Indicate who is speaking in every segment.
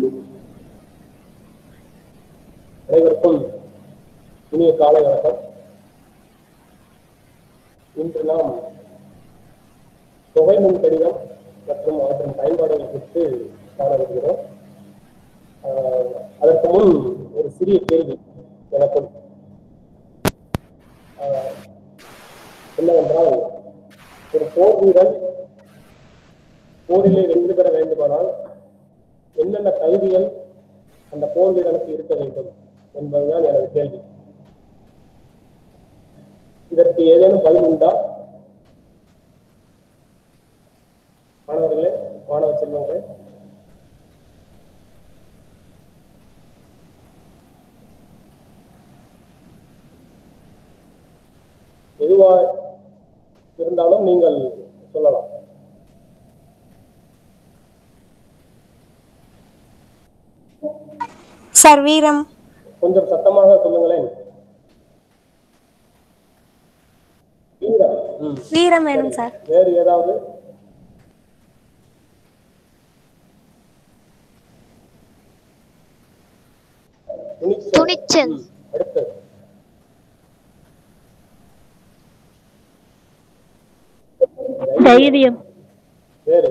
Speaker 1: அனைவருக்கும் இனிய காலை வணக்கம் இன்று நாம் தொகை மின் கடிதம் மற்றும் அவற்றின் பயன்பாடுகள் குறித்து காண வருகிறோம் ஆஹ், அதற்கு முன் ஒரு சிறிய கேள்வி எனக்கும் ஆஹ், என்னவென்றால் ஒரு போர் வீரன் போரிலே வெற்றி பெற வேண்டுமானால் என்னென்ன தகுதிகள் அந்த போர் வீரனுக்கு இருக்க வேண்டும் என்பதுதான் எனது கேள்வி இதற்கு ஏதேனும் பதில் உண்டா மாணவர்களே மாணவ செல்வங்களே எதுவா இருந்தாலும் நீங்கள் சொல்லலாம்
Speaker 2: சார் வீரம்
Speaker 1: கொஞ்சம் சத்தமாக சொல்லுங்களேன் வீரம். ம்.
Speaker 2: வீரம் வேணும் சார்
Speaker 1: வேறு ஏதாவது துணிச்சல்.
Speaker 3: துணிச்சல்.
Speaker 1: ம். அடுத்தது
Speaker 3: தைரியம்
Speaker 1: வேறு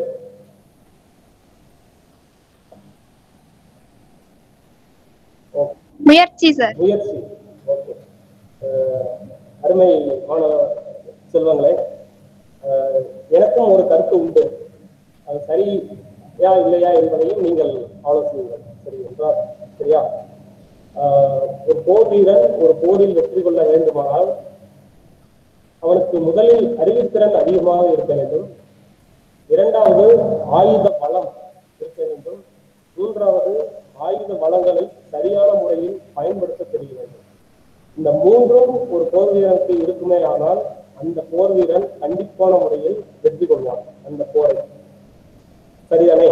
Speaker 1: ஓகே
Speaker 3: முயற்சி சார்
Speaker 1: முயற்சி ஓகே அஹ், அருமை மாணவ செல்வங்களே அஹ், எனக்கும் ஒரு கருத்து உண்டு அது சரியா இல்லையா என்பதையும் நீங்கள் ஆலோசியுங்கள் சரி என்றால் சரியா அஹ், ஒரு போர் வீரன் ஒரு போரில் வெற்றி கொள்ள வேண்டுமானால் அவனுக்கு முதலில் அறிவுத்திறன் அதிகமாக இருக்க வேண்டும் இரண்டாவது ஆயுத பலம் இருக்க வேண்டும் மூன்றாவது ஆயுத வளங்களை சரியான முறையில் பயன்படுத்த தெரிய வேண்டும் இந்த மூன்றும் ஒரு போர் வீரனுக்கு இருக்குமே ஆனால் அந்த போர் வீரன் கண்டிப்பான முறையில் வெற்றி கொள்வான் அந்த போரை சரிதானே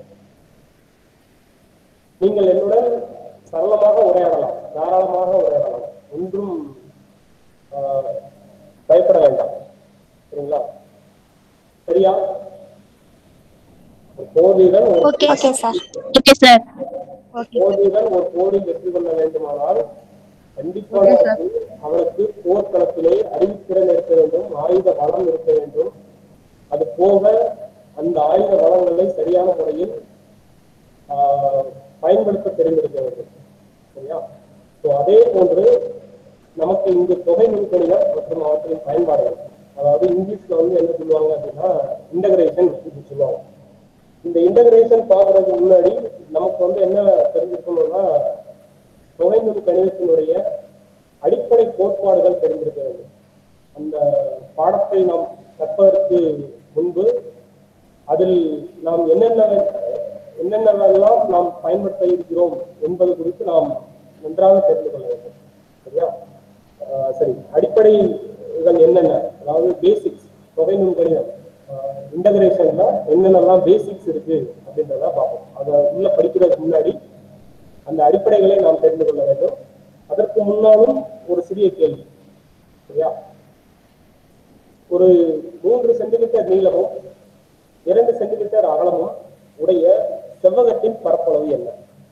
Speaker 1: நீங்கள் என்னுடன் சரளமாக உரையாடலாம் தாராளமாக உரையாடலாம் ஒன்றும் ஆஹ், பயப்பட வேண்டாம் சரிங்களா சரியா ஒரு போர் வீரன் ஒரு
Speaker 2: okay okay sir
Speaker 3: okay sir
Speaker 1: போர் வீரன் ஒரு போரில் வெற்றி கொள்ள வேண்டுமானால் கண்டிப்பாக அவனுக்கு போர்க்களத்திலே அறிவுத்திறன் இருக்க வேண்டும் ஆயுத பலம் இருக்க வேண்டும் அது போக அந்த ஆயுத பலங்களை சரியான முறையில் ஆஹ், பயன்படுத்த தெரிந்திருக்க வேண்டும் சரியா ஸோ அதே போன்று நமக்கு இங்கு தொகை நுண்கணிதம் மற்றும் அவற்றின் பயன்பாடுகள் அதாவது இங்கிலீஷ்ல வந்து என்ன சொல்லுவாங்க அப்படின்னா இன்டகிரேஷன் அப்படின்னு சொல்லுவாங்க இந்த இன்டகிரேஷன் பார்க்கறதுக்கு முன்னாடி நமக்கு வந்து என்ன தெரிஞ்சிருக்கணும்னா தொகை நுண் கணிதத்தினுடைய அடிப்படை கோட்பாடுகள் தெரிந்திருக்க வேண்டும் அந்த பாடத்தை நாம் கற்பதற்கு முன்பு அதில் நாம் என்னென்ன என்னென்னவெல்லாம் நாம் பயன்படுத்த இருக்கிறோம் என்பது குறித்து நாம் நன்றாக தெரிந்து கொள்ள வேண்டும் சரியா ஆஹ் சரி அடிப்படைகள் என்னென்ன அதாவது பேசிக்ஸ் தொகை நுண்கணிதம் இன்டகிரேஷன்ல என்னென்னலாம் பேசிக்ஸ் இருக்கு அப்படின்றத பார்ப்போம் அதை உள்ள படிக்கிறதுக்கு முன்னாடி அந்த அடிப்படைகளை நாம் தெரிந்து கொள்ள வேண்டும் அதற்கு முன்னாலும் ஒரு சிறிய கேள்வி சரியா ஒரு மூன்று சென்டிமீட்டர் நீளமும் இரண்டு சென்டிமீட்டர் அகலமும் உடைய செவ்வகத்தின் பரப்பளவு என்ன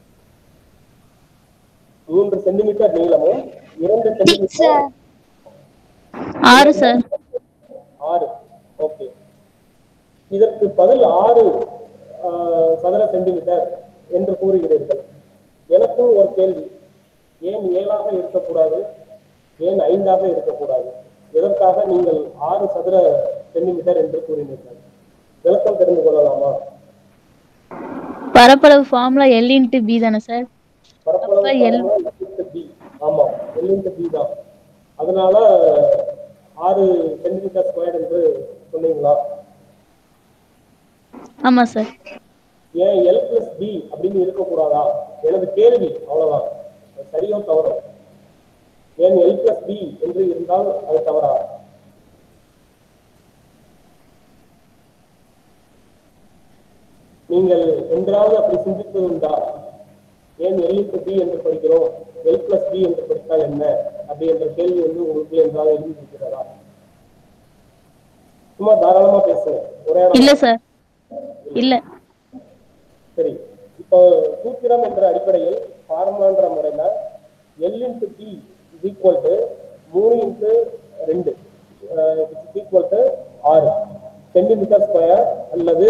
Speaker 1: மூன்று சென்டிமீட்டர் நீளமும் இரண்டு சென்டிமீட்டர்
Speaker 3: ஆறு சார்
Speaker 1: ஆறு ஓகே இதற்கு பதில் ஆறு ஆஹ், சதுர சென்டிமீட்டர் என்று கூறுகிறீர்கள் எனக்கும் ஒரு கேள்வி ஏன் ஏழாக இருக்கக்கூடாது ஏன் ஐந்தாக இருக்கக்கூடாது எதற்காக நீங்கள் ஆறு சதுர சென்டிமீட்டர் என்று கூறினீர்கள் விளக்கம் தெரிந்து கொள்ளலாமா
Speaker 3: பரப்பளவு ஃபார்முலா எல் இன்ட்டு பி தானே சார்
Speaker 1: பரப்பளவு
Speaker 3: அப்ப L.
Speaker 1: பாருங்க, B. ஆமா எல் இன்ட்டு பி தான் அதனால ஆறு சென்டிமீட்டர் ஸ்கொயர் என்று சொன்னீங்களா
Speaker 3: ஆமா சார்
Speaker 1: ஏன் எல் பிளஸ் பி அப்படின்னு இருக்கக்கூடாதா எனது கேள்வி அவ்வளவுதான் அது சரியோ தவறோ ஏன் எல் பிளஸ் பி என்று இருந்தால் அது தவறா நீங்கள் என்றாவது அப்படி சிந்தித்தது உண்டா ஏன் எல் பி என்று படிக்கிறோம் எல் பிளஸ் பி என்று படித்தால் என்ன அப்படி என்ற கேள்வி வந்து உங்களுக்கு என்றாவது எழுதி இருக்கிறதா சும்மா தாராளமா பேசுங்க ஒரே
Speaker 3: இல்ல சார் இல்ல
Speaker 1: சரி இப்போ சூத்திரம் என்ற அடிப்படையில் ஃபார்முலான்ற முறையில L into D is equal to மூணு இன்ட்டு ரெண்டு ஈக்குவல் டு ஆறு சென்டிமீட்டர் ஸ்கொயர் அல்லது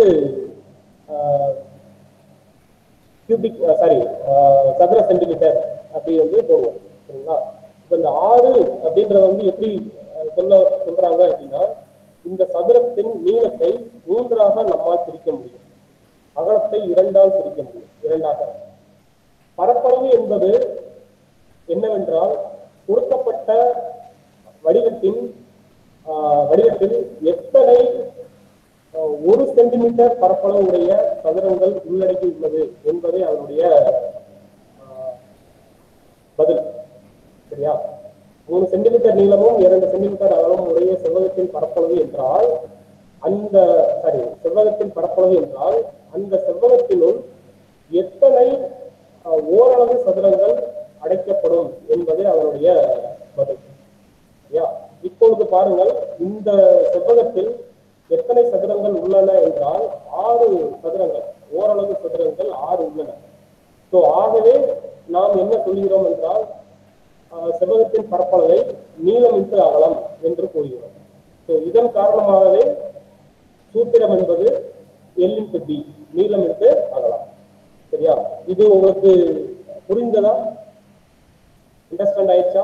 Speaker 1: கியூபிக் சாரி சதுர சென்டிமீட்டர் அப்படி வந்து போடுவோம் சரிங்களா இப்போ இந்த ஆறு அப்படின்றத வந்து எப்படி அஹ், சொல்ல சொல்றாங்க அப்படின்னா இந்த சதுரத்தின் நீளத்தை மூன்றாக நம்மால் பிரிக்க முடியும் அகலத்தை இரண்டால் பிரிக்க முடியும் இரண்டாக பரப்பளவு என்பது என்னவென்றால் கொடுக்கப்பட்ட வடிவத்தின் ஆஹ், வடிவத்தில் எத்தனை ஆஹ், ஒரு சென்டிமீட்டர் பரப்பளவு உடைய சதுரங்கள் உள்ளடக்கி உள்ளது என்பதே அதனுடைய ஆஹ், பதில் சரியா மூணு சென்டிமீட்டர் நீளமும் இரண்டு சென்டிமீட்டர் அகலமும் உடைய செவ்வகத்தின் பரப்பளவு என்றால் அந்த சாரி செவ்வகத்தின் பரப்பளவு என்றால் அந்த செவ்வகத்தினுள் எத்தனை அஹ், ஓரளவு சதுரங்கள் அடைக்கப்படும் என்பதே அதனுடைய பதில் சரியா இப்பொழுது பாருங்கள் இந்த செவ்வகத்தில் எத்தனை சதுரங்கள் உள்ளன என்றால் ஆறு சதுரங்கள் ஓரளவு சதுரங்கள் ஆறு உள்ளன ஸோ ஆகவே நாம் என்ன சொல்கிறோம் என்றால் ஆஹ், செவ்வகத்தின் பரப்பளவை நீளம் இன்ட்டு அகலம் என்று கூறுகிறோம் ஸோ இதன் காரணமாகவே சூத்திரம் என்பது எல் இன்ட்டு பி நீளம் இன்ட்டு அகலம் சரியா இது உங்களுக்கு புரிந்ததா அண்டர்ஸ்டாண்ட் ஆயிடுச்சா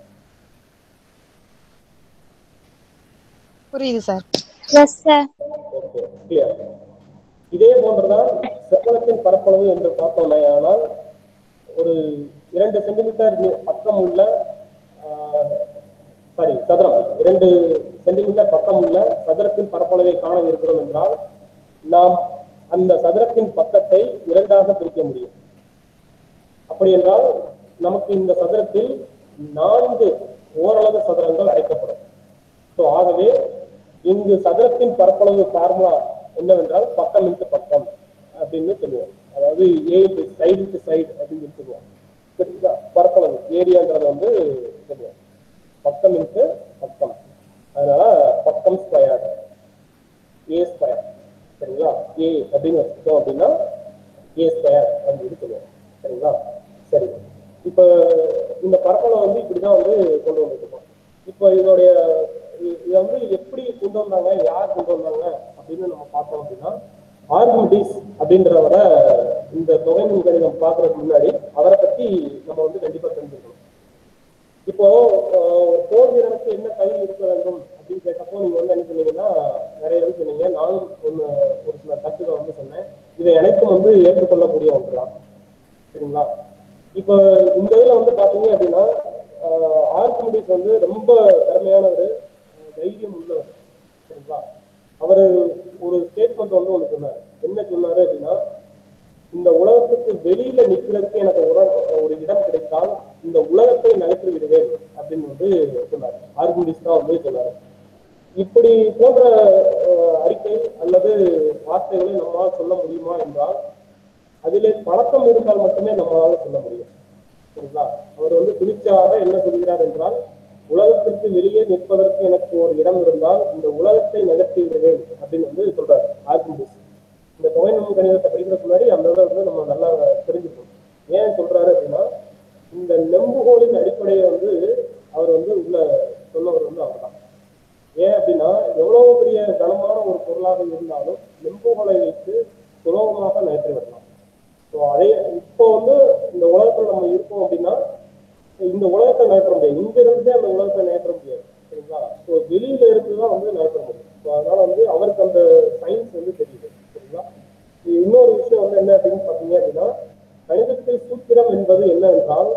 Speaker 2: புரியுது sir
Speaker 3: yes sir
Speaker 1: okay clear இதே போன்றுதான் செவ்வகத்தின் பரப்பளவு என்று பார்த்தோமே ஆனால் ஒரு இரண்டு சென்டிமீட்டர் நீ- பக்கம் உள்ள சாரி சதுரம் இரண்டு சென்டிமீட்டர் பக்கம் உள்ள சதுரத்தின் பரப்பளவை காண இருக்கிறோம் என்றால் நாம் அந்த சதுரத்தின் பக்கத்தை இரண்டாக பிரிக்க முடியும் அப்படி என்றால் நமக்கு இந்த சதுரத்தில் நான்கு ஓரளவு சதுரங்கள் அடைக்கப்படும் ஸோ ஆகவே இங்கு சதுரத்தின் பரப்பளவு ஃபார்முலா என்னவென்றால் பக்கம் இன்ட்டு பக்கம் அப்படின்னு சொல்லுவோம் அதாவது ஏ சைடு டு சைடு அப்படின்னு சொல்லி சொல்லுவோம் சரிங்களா? பரப்பளவு ஏரியான்றத வந்து சொல்லுவோம் பக்கம் இன்ட்டு பக்கம் அதனால பக்கம் ஸ்கொயர் ஏ ஸ்கொயர் சரிங்களா ஏ அப்படின்னு வச்சுக்கிட்டோம் அப்படின்னா ஏ ஸ்கொயர் அப்படின்னு சொல்லுவோம் சரிங்களா சரி இப்போ இந்த பரப்பளவை வந்து இப்படிதான் வந்து கொண்டு வந்துருக்கோம் இப்போ இதோடைய இ- இதை வந்து எப்படி கொண்டு வந்தாங்க யார் கொண்டு வந்தாங்க அப்படின்னு நம்ம பார்த்தோம் அப்படின்னா ஆர்குமெண்டிஸ் அப்படின்றவரை இந்த தொகை கணிதம் பார்க்கறதுக்கு முன்னாடி அவரை பத்தி நம்ம வந்து கண்டிப்பா தெரிஞ்சுக்கணும் இப்போ அஹ், போர் வீரனுக்கு என்ன தகுதி இருக்க வேண்டும் அப்படின்னு கேட்டப்போ நீங்க வந்து என்ன சொன்னீங்கன்னா நிறைய பேர் சொன்னீங்க நானும் ஒன்று ஒரு சில கருத்துக்களை வந்து சொன்னேன் இதை அனைத்தும் வந்து ஏற்றுக்கொள்ளக்கூடிய ஒன்றுதான் சரிங்களா இப்போ இந்த இதுல வந்து பாத்தீங்க அப்படின்னா ஆர்கிமிடிஸ் வந்து ரொம்ப திறமையானவர் அஹ், தைரியம் உள்ளவர் சரிங்களா அவர் ஒரு ஸ்டேட்மெண்ட் வந்து ஒன்று சொன்னார் என்ன சொன்னாரு அப்படின்னா இந்த உலகத்துக்கு வெளியில நிக்கிறதுக்கு எனக்கு ஒரு ஒரு இடம் கிடைத்தால் இந்த உலகத்தை நகர்த்தி விடுவேன் அப்படின்னு வந்து சொன்னார் ஆர்குமெண்டிஸ் தான் வந்து சொன்னார் இப்படி போன்ற அஹ், அறிக்கை அல்லது வார்த்தைகளை நம்மால் சொல்ல முடியுமா என்றால் அதிலே பழக்கம் இருந்தால் மட்டுமே நம்மளால சொல்ல முடியும் சரிங்களா அவர் வந்து துணிச்சலாக என்ன சொல்கிறார் என்றால் உலகத்திற்கு வெளியே நிற்பதற்கு எனக்கு ஒரு இடம் இருந்தால் இந்த உலகத்தை நகர்த்தி விடுவேன் அப்படின்னு வந்து சொல்றாரு ஆர்குமெண்டிஸ் இந்த தொகை நம்ம கணிதத்தை படிக்கிறதுக்கு முன்னாடி அந்த இதை வந்து நம்ம நல்லா தெரிஞ்சுக்கணும் ஏன் சொல்றாரு அப்படின்னா இந்த நெம்புகோலின் அடிப்படையை வந்து அவர் வந்து உள்ள சொன்னவர் வந்து அவர் தான் ஏன் அப்படின்னா எவ்வளவு பெரிய கனமான ஒரு பொருளாக இருந்தாலும் நெம்புகோலை வைத்து சுலபமாக நகர்த்தி விடலாம் ஸோ அதே இப்போ வந்து இந்த உலகத்துல நம்ம இருக்கோம் அப்படின்னா இந்த உலகத்தை நகர்த்த முடியாது இங்க இருந்தே அந்த உலகத்தை நகர்த்த முடியாது சரிங்களா ஸோ வெளியில இருந்து தான் வந்து நகர்த்த முடியும் ஸோ அதனால வந்து அவருக்கு அந்த சயின்ஸ் வந்து தெரியுது சரிங்களா இது இன்னொரு விஷயம் வந்து என்ன அப்படின்னு பார்த்தீங்க அப்படின்னா கணிதத்தில் சூத்திரம் என்பது என்னவென்றால்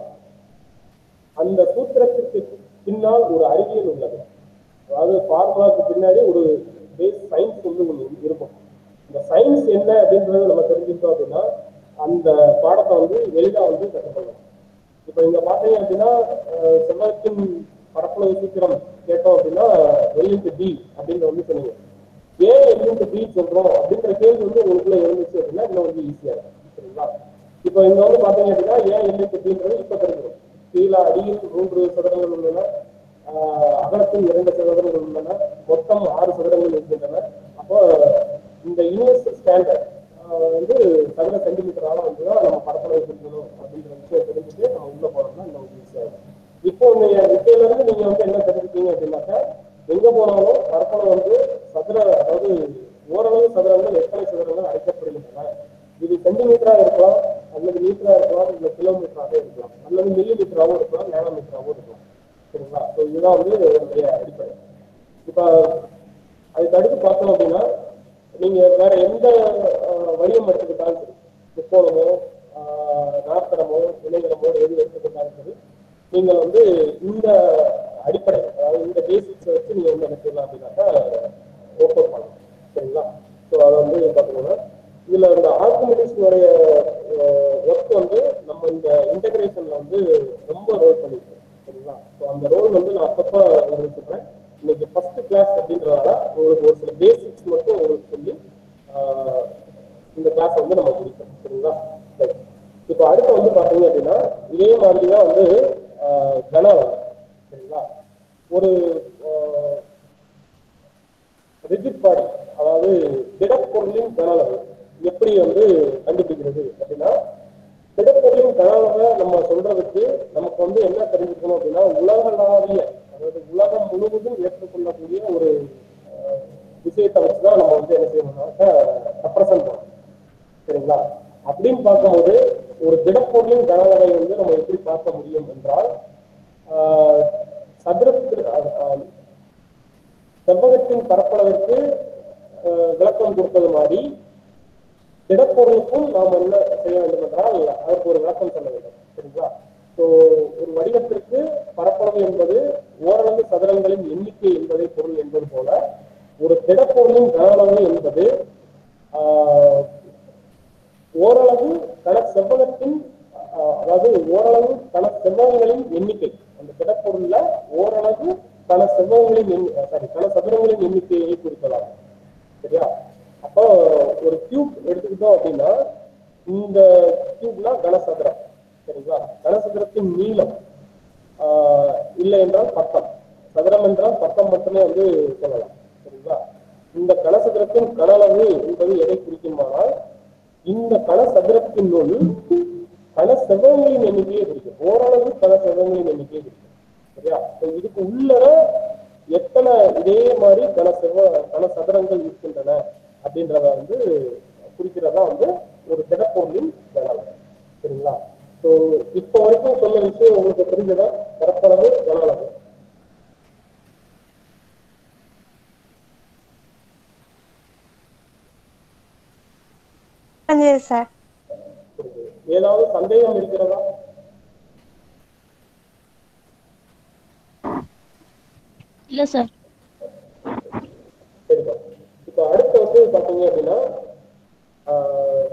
Speaker 1: அந்த சூத்திரத்திற்கு பின்னால் ஒரு அறிவியல் உள்ளது அதாவது ஃபார்முலாக்கு பின்னாடி ஒரு பேஸ் சயின்ஸ் வந்து ஒன்று இருக்கும் இந்த சயின்ஸ் என்ன அப்படின்றத நம்ம தெரிஞ்சுக்கிட்டோம் அப்படின்னா அந்த பாடத்தை வந்து எளிதாக வந்து கற்றுக்கொள்ளலாம் இப்போ இங்க பார்த்தீங்க அப்படின்னா அஹ், செவ்வகத்தின் பரப்பளவு சூத்திரம் கேட்டோம் அப்படின்னா எல்இன்ட்டு டி அப்படின்னு வந்து சொன்னீங்க ஏன் எல்இன்ட்டு டி சொல்றோம் அப்படின்ற கேள்வி வந்து உங்களுக்குள்ள இருந்துச்சு அப்படின்னா இன்னும் வந்து ஈஸியா இருக்கும் சரிங்களா இப்போ இங்க வந்து பாத்தீங்க அப்படின்னா ஏன் எல்இன்ட்டு டின்றது இப்ப தெரிஞ்சிடும் கீழே அடியில் மூன்று சதுரங்கள் உள்ளன ஆஹ், அகலத்தில் இரண்டு சதுரங்கள் உள்ளன மொத்தம் ஆறு சதுரங்கள் இருக்கின்றன அப்போ இந்த யூனிவர்சல் ஸ்டாண்டர்ட் வந்து சதுர சென்டிமீட்டரால வந்து தான் நம்ம பரப்பளவு குறிக்கணும் அப்படின்ற விஷயம் தெரிஞ்சுட்டு நம்ம உள்ள போனோம்னா இன்னும் ஈஸியாக இருக்கும் இப்போ நீங்க இப்பையில இருந்து நீங்க வந்து என்ன தெரிஞ்சுக்கீங்க அப்படின்னாக்கா எங்க போனாலும் பரப்பளவு வந்து சதுர அதாவது ஓரளவு சதுரங்கள் எத்தனை சதுரங்கள் அடைக்கப்படுகின்றன இது சென்டிமீட்டரா இருக்கலாம் அல்லது மீட்டரா இருக்கலாம் இல்ல கிலோமீட்டராக இருக்கலாம் அல்லது மில்லி மீட்டராகவும் இருக்கலாம் நேனோ மீட்டராகவும் இருக்கலாம் சரிங்களா ஸோ இதுதான் வந்து இதனுடைய அடிப்படை இப்போ அதுக்கு அடுத்து பார்த்தோம் அப்படின்னா நீங்க வேற எந்த அஹ், வடிவம் எடுத்துக்கிட்டாலும் சரி முக்கோணமோ ஆஹ், நாற்கரமோ இணைகரமோ எது எடுத்துக்கிட்டாலும் சரி நீங்கள் வந்து இந்த அடிப்படை அதாவது இந்த பேசிக்ஸை வச்சு நீங்க வந்து என்ன செய்யலாம் அப்படின்னாக்கா ஒர்க் அவுட் பண்ணலாம் சரிங்களா ஸோ அதை வந்து பார்த்தீங்கன்னா இதுல இந்த ஆர்குமெண்டிக்ஸினுடைய ஒர்க் வந்து நம்ம இந்த இன்டகிரேஷன்ல வந்து ரொம்ப ரோல் பண்ணிருக்கு சரிங்களா ஸோ அந்த ரோல் வந்து நான் அப்பப்போ உங்களுக்கு சொல்றேன் இன்னைக்கு ஃபர்ஸ்ட் கிளாஸ் அப்படின்றதால உங்களுக்கு ஒரு சில பேசிக்ஸ் மட்டும் உங்களுக்கு சொல்லி ஆஹ், இந்த கிளாஸ் வந்து நம்ம முடிக்கணும் சரிங்களா சரி இப்போ அடுத்து வந்து பாத்தீங்க அப்படின்னா இதே மாதிரி தான் வந்து ஆஹ், கன அளவு சரிங்களா ஒரு ரிஜிட் பாடி அதாவது திடப்பொருளின் கன அளவு எப்படி வந்து கண்டுபிடிக்கிறது அப்படின்னா திடப்பொருளின் கன அளவை நம்ம சொல்றதுக்கு நமக்கு வந்து என்ன தெரிஞ்சுக்கணும் அப்படின்னா உலகளாவிய அதாவது உலகம் முழுவதும் ஏற்றுக்கொள்ளக்கூடிய ஒரு ஆஹ், விஷயத்தை வச்சுதான் நம்ம வந்து என்ன செய்யணும்னாக்கா ரெப்ரசன்ட் பண்ணணும் சரிங்களா அப்படின்னு பார்க்கும்போது ஒரு திடப்பொருளின் கனளவை வந்து நம்ம எப்படி பார்க்க முடியும் என்றால் ஆஹ், சதுரத்திற்கு ஆஹ், ஆஹ், செவ்வகத்தின் பரப்பளவிற்கு ஆஹ், விளக்கம் கொடுத்தது மாதிரி திடப்பொருளுக்கும் நாம் என்ன செய்ய வேண்டும் என்றால் அதற்கு ஒரு விளக்கம் சொல்ல வேண்டும் சரிங்களா ஸோ ஒரு வடிவத்திற்கு பரப்பளவு என்பது ஓரளவு சதுரங்களின் எண்ணிக்கை என்பதை பொருள் என்பது போல ஒரு திடப்பொருளின் கனளவு என்பது ஆஹ், ஓரளவு கன செவ்வகத்தின் ஆஹ், அதாவது ஓரளவு கன செவ்வகங்களின் எண்ணிக்கை அந்த திடப்பொருள்ல ஓரளவு கன செவ்வகங்களின் சாரி கன சதுரங்களின் எண்ணிக்கையை குறிப்பதாகும் சரியா அப்போ ஒரு கியூப் எடுத்துக்கிட்டோம் அப்படின்னா இந்த கியூப்னா கனசதுரம் சரிங்களா கனசதுரத்தின் நீளம் ஆஹ், இல்லை என்றால் பக்கம் சதுரம் என்றால் பக்கம் மட்டுமே வந்து சொல்லலாம் சரிங்களா இந்த கனசதுரத்தின் கனளவு என்பது எதை குறிக்குமானால் இந்த கனசதுரத்தினுள் கன செவ்வகங்களின் எண்ணிக்கையை குறிக்கும் ஓரளவு கன செவ்வகங்களின் எண்ணிக்கையை குறிக்கும் சரியா So இதுக்கு உள்ளர எத்தனை இதே மாதிரி கன செவ்வ கன சதுரங்கள் இருக்கின்றன அப்படின்றத வந்து குறிக்கிறதா வந்து ஒரு திடப்பொருளின் கனளவு சரிங்களா ஸோ இப்போ வரைக்கும் சொன்ன விஷயம் உங்களுக்கு தெரிஞ்சதா பரப்பளவு கனளவு
Speaker 2: புரிஞ்சது சார்
Speaker 1: புரியுது. ஏதாவது சந்தேகம் இருக்கிறதா
Speaker 3: இல்ல சார்
Speaker 1: சரிப்பா இப்போ அடுத்து வந்து பாத்தீங்க அப்படின்னா ஆஹ்,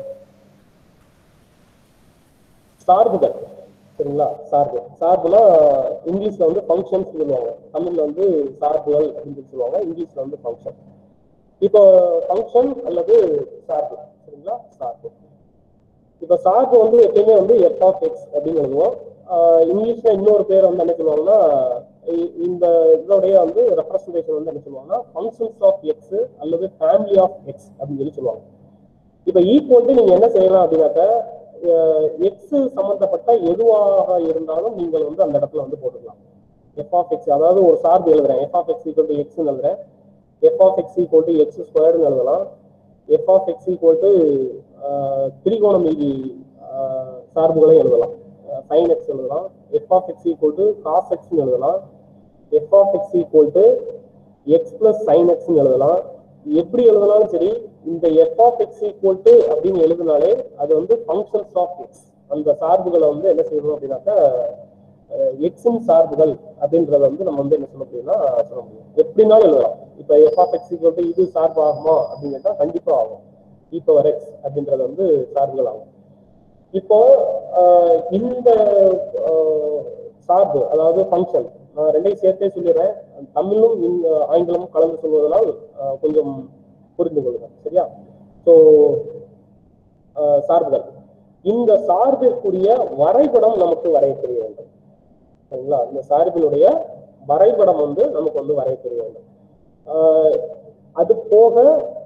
Speaker 1: சார்புகள் சரிங்களா சார்பு சார்புனா இங்கிலீஷ்ல வந்து ஃபங்க்ஷன்ஸ் சொல்லுவாங்க தமிழ்ல வந்து சார்புகள் அப்படின்னு சொல்லி சொல்லுவாங்க இங்கிலீஷ்ல வந்து ஃபங்க்ஷன் இப்போ ஃபங்க்ஷன் அல்லது சார்பு சரிங்களா சார்பு இப்போ சார்பு வந்து எப்பயுமே வந்து எஃப் ஆஃப் எக்ஸ் அப்படின்னு எழுதுவோம் ஆஹ் இங்கிலீஷ்ல இன்னொரு பேர் வந்து என்ன சொல்லுவாங்கன்னா இ- இந்த இதோடைய வந்து ரெப்ரசன்டேஷன் வந்து என்ன சொல்லுவாங்கன்னா ஃபங்க்ஷன்ஸ் ஆஃப் எக்ஸ் அல்லது ஃபேமிலி ஆஃப் எக்ஸ் அப்படின்னு சொல்லி சொல்லுவாங்க இப்போ ஈக்குவல் நீங்க என்ன செய்யலாம் அப்படின்னாக்க எக்ஸ் சம்பந்தப்பட்ட எதுவாக இருந்தாலும் நீங்கள் வந்து அந்த இடத்துல வந்து போட்டுக்கலாம் எஃப் ஆஃப் எக்ஸ் அதாவது ஒரு சார்பு எழுதுறேன் F of X equal to எக்ஸ்னு எழுதுறேன் F of X equal to X ஸ்கொயர்னு எழுதலாம் F of X equal to திரிகோண மீதி சார்புகளை எழுதலாம் சைன் எக்ஸ் எழுதலாம் F of X equal to cos எக்ஸ்னு எழுதலாம் F of X equal to X plus sine எக்ஸ்னு எழுதலாம் எப்படி எழுதினாலும் சரி இந்த F of X equal to அப்படின்னு எழுதினாலே அது வந்து ஃபங்க்ஷன்ஸ் ஆஃப் எக்ஸ் அந்த சார்புகளை வந்து என்ன செய்யணும் அப்படின்னாக்கா எக்ஸின் சார்புகள் அப்படின்றத வந்து நம்ம வந்து என்ன சொல்ல முடியும்னா சொல்ல முடியும் எப்படினாலும் எழுதலாம் இப்போ F of X equal to இது சார்பு ஆகுமா அப்படின்னு கேட்டா கண்டிப்பா ஆகும் இ பவர் எக்ஸ் அப்படின்றது வந்து சார்புகள் ஆகும் இப்போ ஆஹ், இந்த ஆஹ், சார்பு அதாவது ஃபங்க்ஷன் நான் ரெண்டையும் சேர்த்தே சொல்லிடுறேன் தமிழும் இந்த ஆங்கிலமும் கலந்து சொல்வதனால் ஆஹ், கொஞ்சம் புரிந்து கொள்ளுங்க சரியா ஸோ சார்புகள் இந்த சார்பிற்குரிய வரைபடம் நமக்கு வரைய தெரிய வேண்டும் சரிங்களா இந்த சார்பினுடைய வரைபடம் வந்து நமக்கு வந்து வரைய தெரிய வேண்டும் ஆஹ், அது போக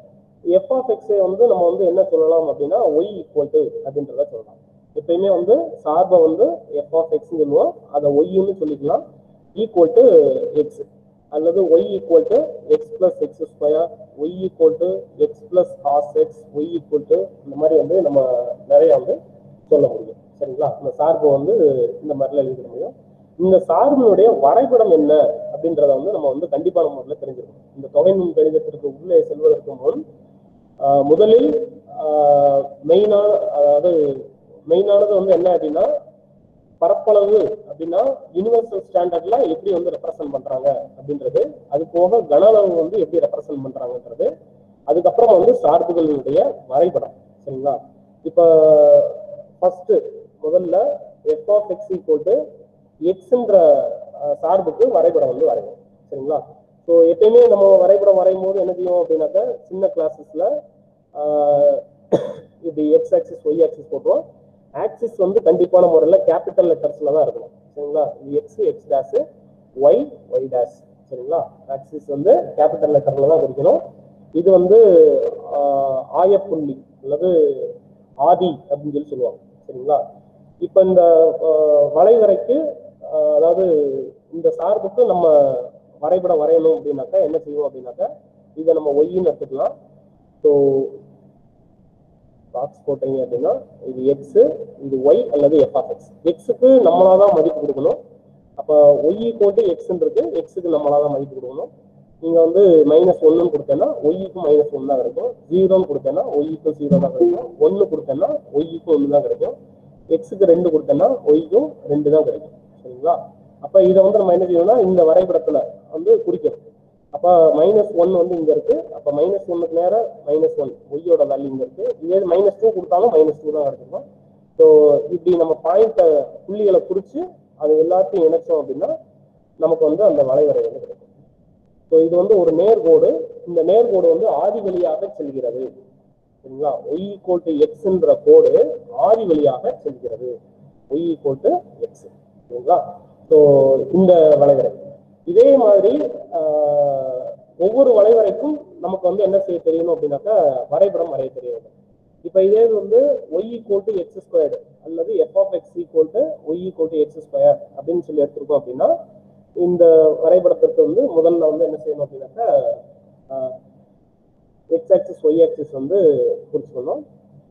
Speaker 1: எஃப் ஆஃப் எக்ஸை வந்து நம்ம வந்து என்ன சொல்லலாம் அப்படின்னா ஒய் ஈக்குவல் டு அப்படின்றத சொல்லலாம் எப்பயுமே வந்து சார்பை வந்து எஃப் ஆஃப் எக்ஸ் சொல்லுவோம் அதை ஒய்ன்னு சொல்லிக்கலாம் ஈக்குவல் டு எக்ஸ் அல்லது Y equal to X plus X square Y equal to X plus cos X Y equal to இந்த மாதிரி வந்து நம்ம நிறைய வந்து சொல்ல முடியும் சரிங்களா இந்த சார்பு வந்து இந்த மாதிரிலாம் எழுத முடியும் இந்த சார்பினுடைய வரைபடம் என்ன அப்படின்றத வந்து நம்ம வந்து கண்டிப்பான முறையில் தெரிஞ்சுக்கணும் இந்த தொகை நுண் கணிதத்திற்கு உள்ளே செல்வதற்கு முன் ஆஹ் முதலில் மெயினான அதாவது மெயினானது வந்து என்ன அப்படின்னா பரப்பளவு அப்படின்னா யூனிவர்சல் ஸ்டாண்டர்ட்ல எப்படி வந்து ரெப்ரசன்ட் பண்றாங்க அப்படின்றது அது போக கன அளவு வந்து எப்படி ரெப்ரசன்ட் பண்றாங்கன்றது அதுக்கப்புறம் வந்து சார்புகளுடைய வரைபடம் சரிங்களா இப்போ ஃபர்ஸ்ட் முதல்ல F of X equal to எக்ஸ்ன்ற சார்புக்கு வரைபடம் வந்து வரைவோம் சரிங்களா ஸோ எப்பயுமே நம்ம வரைபடம் வரையும் போது என்ன செய்வோம் அப்படின்னாக்கா சின்ன கிளாஸஸ்ல இப்படி எக்ஸ் ஆக்சிஸ் ஒய் ஆக்சிஸ் போட்டுருவோம் ஆக்சிஸ் வந்து கண்டிப்பான முறையில் கேபிட்டல் லெட்டர்ஸ்ல தான் இருக்கணும் சரிங்களா இது X X dash Y Y dash சரிங்களா ஆக்சிஸ் வந்து கேபிட்டல் லெட்டர்ல தான் குறிக்கணும் இது வந்து ஆஹ், ஆயப்புள்ளி அல்லது ஆதி அப்படின்னு சொல்லி சொல்லுவாங்க சரிங்களா இப்போ இந்த ஆஹ், வளைவரைக்கு ஆஹ், அதாவது இந்த சார்புக்கு நம்ம வரைபடம் வரையணும் அப்படின்னாக்கா என்ன செய்வோம் அப்படின்னாக்கா இதை நம்ம ஒய்ன்னு எடுத்துக்கலாம் ஸோ பாக்ஸ் போட்டீங்க அப்படின்னா இது எக்ஸ் இது ஒய் அல்லது எஃப் ஆஃப் எக்ஸ் எக்ஸுக்கு நம்மளா தான் மதிப்பு கொடுக்கணும் அப்போ ஒய் போட்டு எக்ஸ்ன்னு இருக்கு எக்ஸுக்கு நம்மளா தான் மதிப்பு கொடுக்கணும் நீங்க வந்து மைனஸ் ஒன்னுன்னு கொடுத்தேன்னா ஒய்க்கு மைனஸ் ஒன் தான் கிடைக்கும் ஜீரோன்னு கொடுத்தேன்னா ஒய்க்கும் ஜீரோ தான் கிடைக்கும் ஒன்னு கொடுத்தேன்னா ஒய்க்கும் ஒன்று தான் கிடைக்கும் எக்ஸுக்கு ரெண்டு கொடுத்தேன்னா ஒய்க்கும் ரெண்டு தான் கிடைக்கும் சரிங்களா அப்ப இதை வந்து நம்ம என்ன செய்யணும்னா இந்த வரைபடத்துல வந்து குறிக்கணும் அப்ப மைனஸ் ஒன் வந்து இங்க இருக்கு அப்ப மைனஸ் ஒன்னுக்கு நேர மைனஸ் ஒன் ஒய்யோட வேல்யூ இங்க இருக்கு இதே மைனஸ் டூ கொடுத்தாலும் மைனஸ் டூ தான் கிடைச்சிருக்கும் ஸோ இப்படி நம்ம பாயிண்ட்டை புள்ளிகளை குறிச்சு அது எல்லாத்தையும் இணைச்சோம் அப்படின்னா நமக்கு வந்து அந்த வளைவரை வந்து கிடைக்கும் ஸோ இது வந்து ஒரு நேர்கோடு இந்த நேர்கோடு வந்து ஆதி வழியாக செல்கிறது சரிங்களா ஒய் ஈக்குவல் டு எக்ஸ்ன்ற கோடு ஆதி வழியாக செல்கிறது ஒய் ஈக்குவல் டு எக்ஸ் சரிங்களா ஸோ இந்த வளைவரை இதே மாதிரி ஆஹ், ஒவ்வொரு வளைவரைக்கும் நமக்கு வந்து என்ன செய்ய தெரியணும் அப்படின்னாக்கா வரைபடம் வரைய தெரிய வேண்டும் இப்போ இதே இது வந்து y equal to x squared அல்லது f of X equal to y equal to x square அப்படின்னு சொல்லி எடுத்திருக்கோம் அப்படின்னா இந்த வரைபடத்திற்கு வந்து முதல்ல வந்து என்ன செய்யணும் அப்படின்னாக்கா எக்ஸ் ஆக்சிஸ் ஒய் ஆக்சிஸ் வந்து குறிச்சுக்கணும்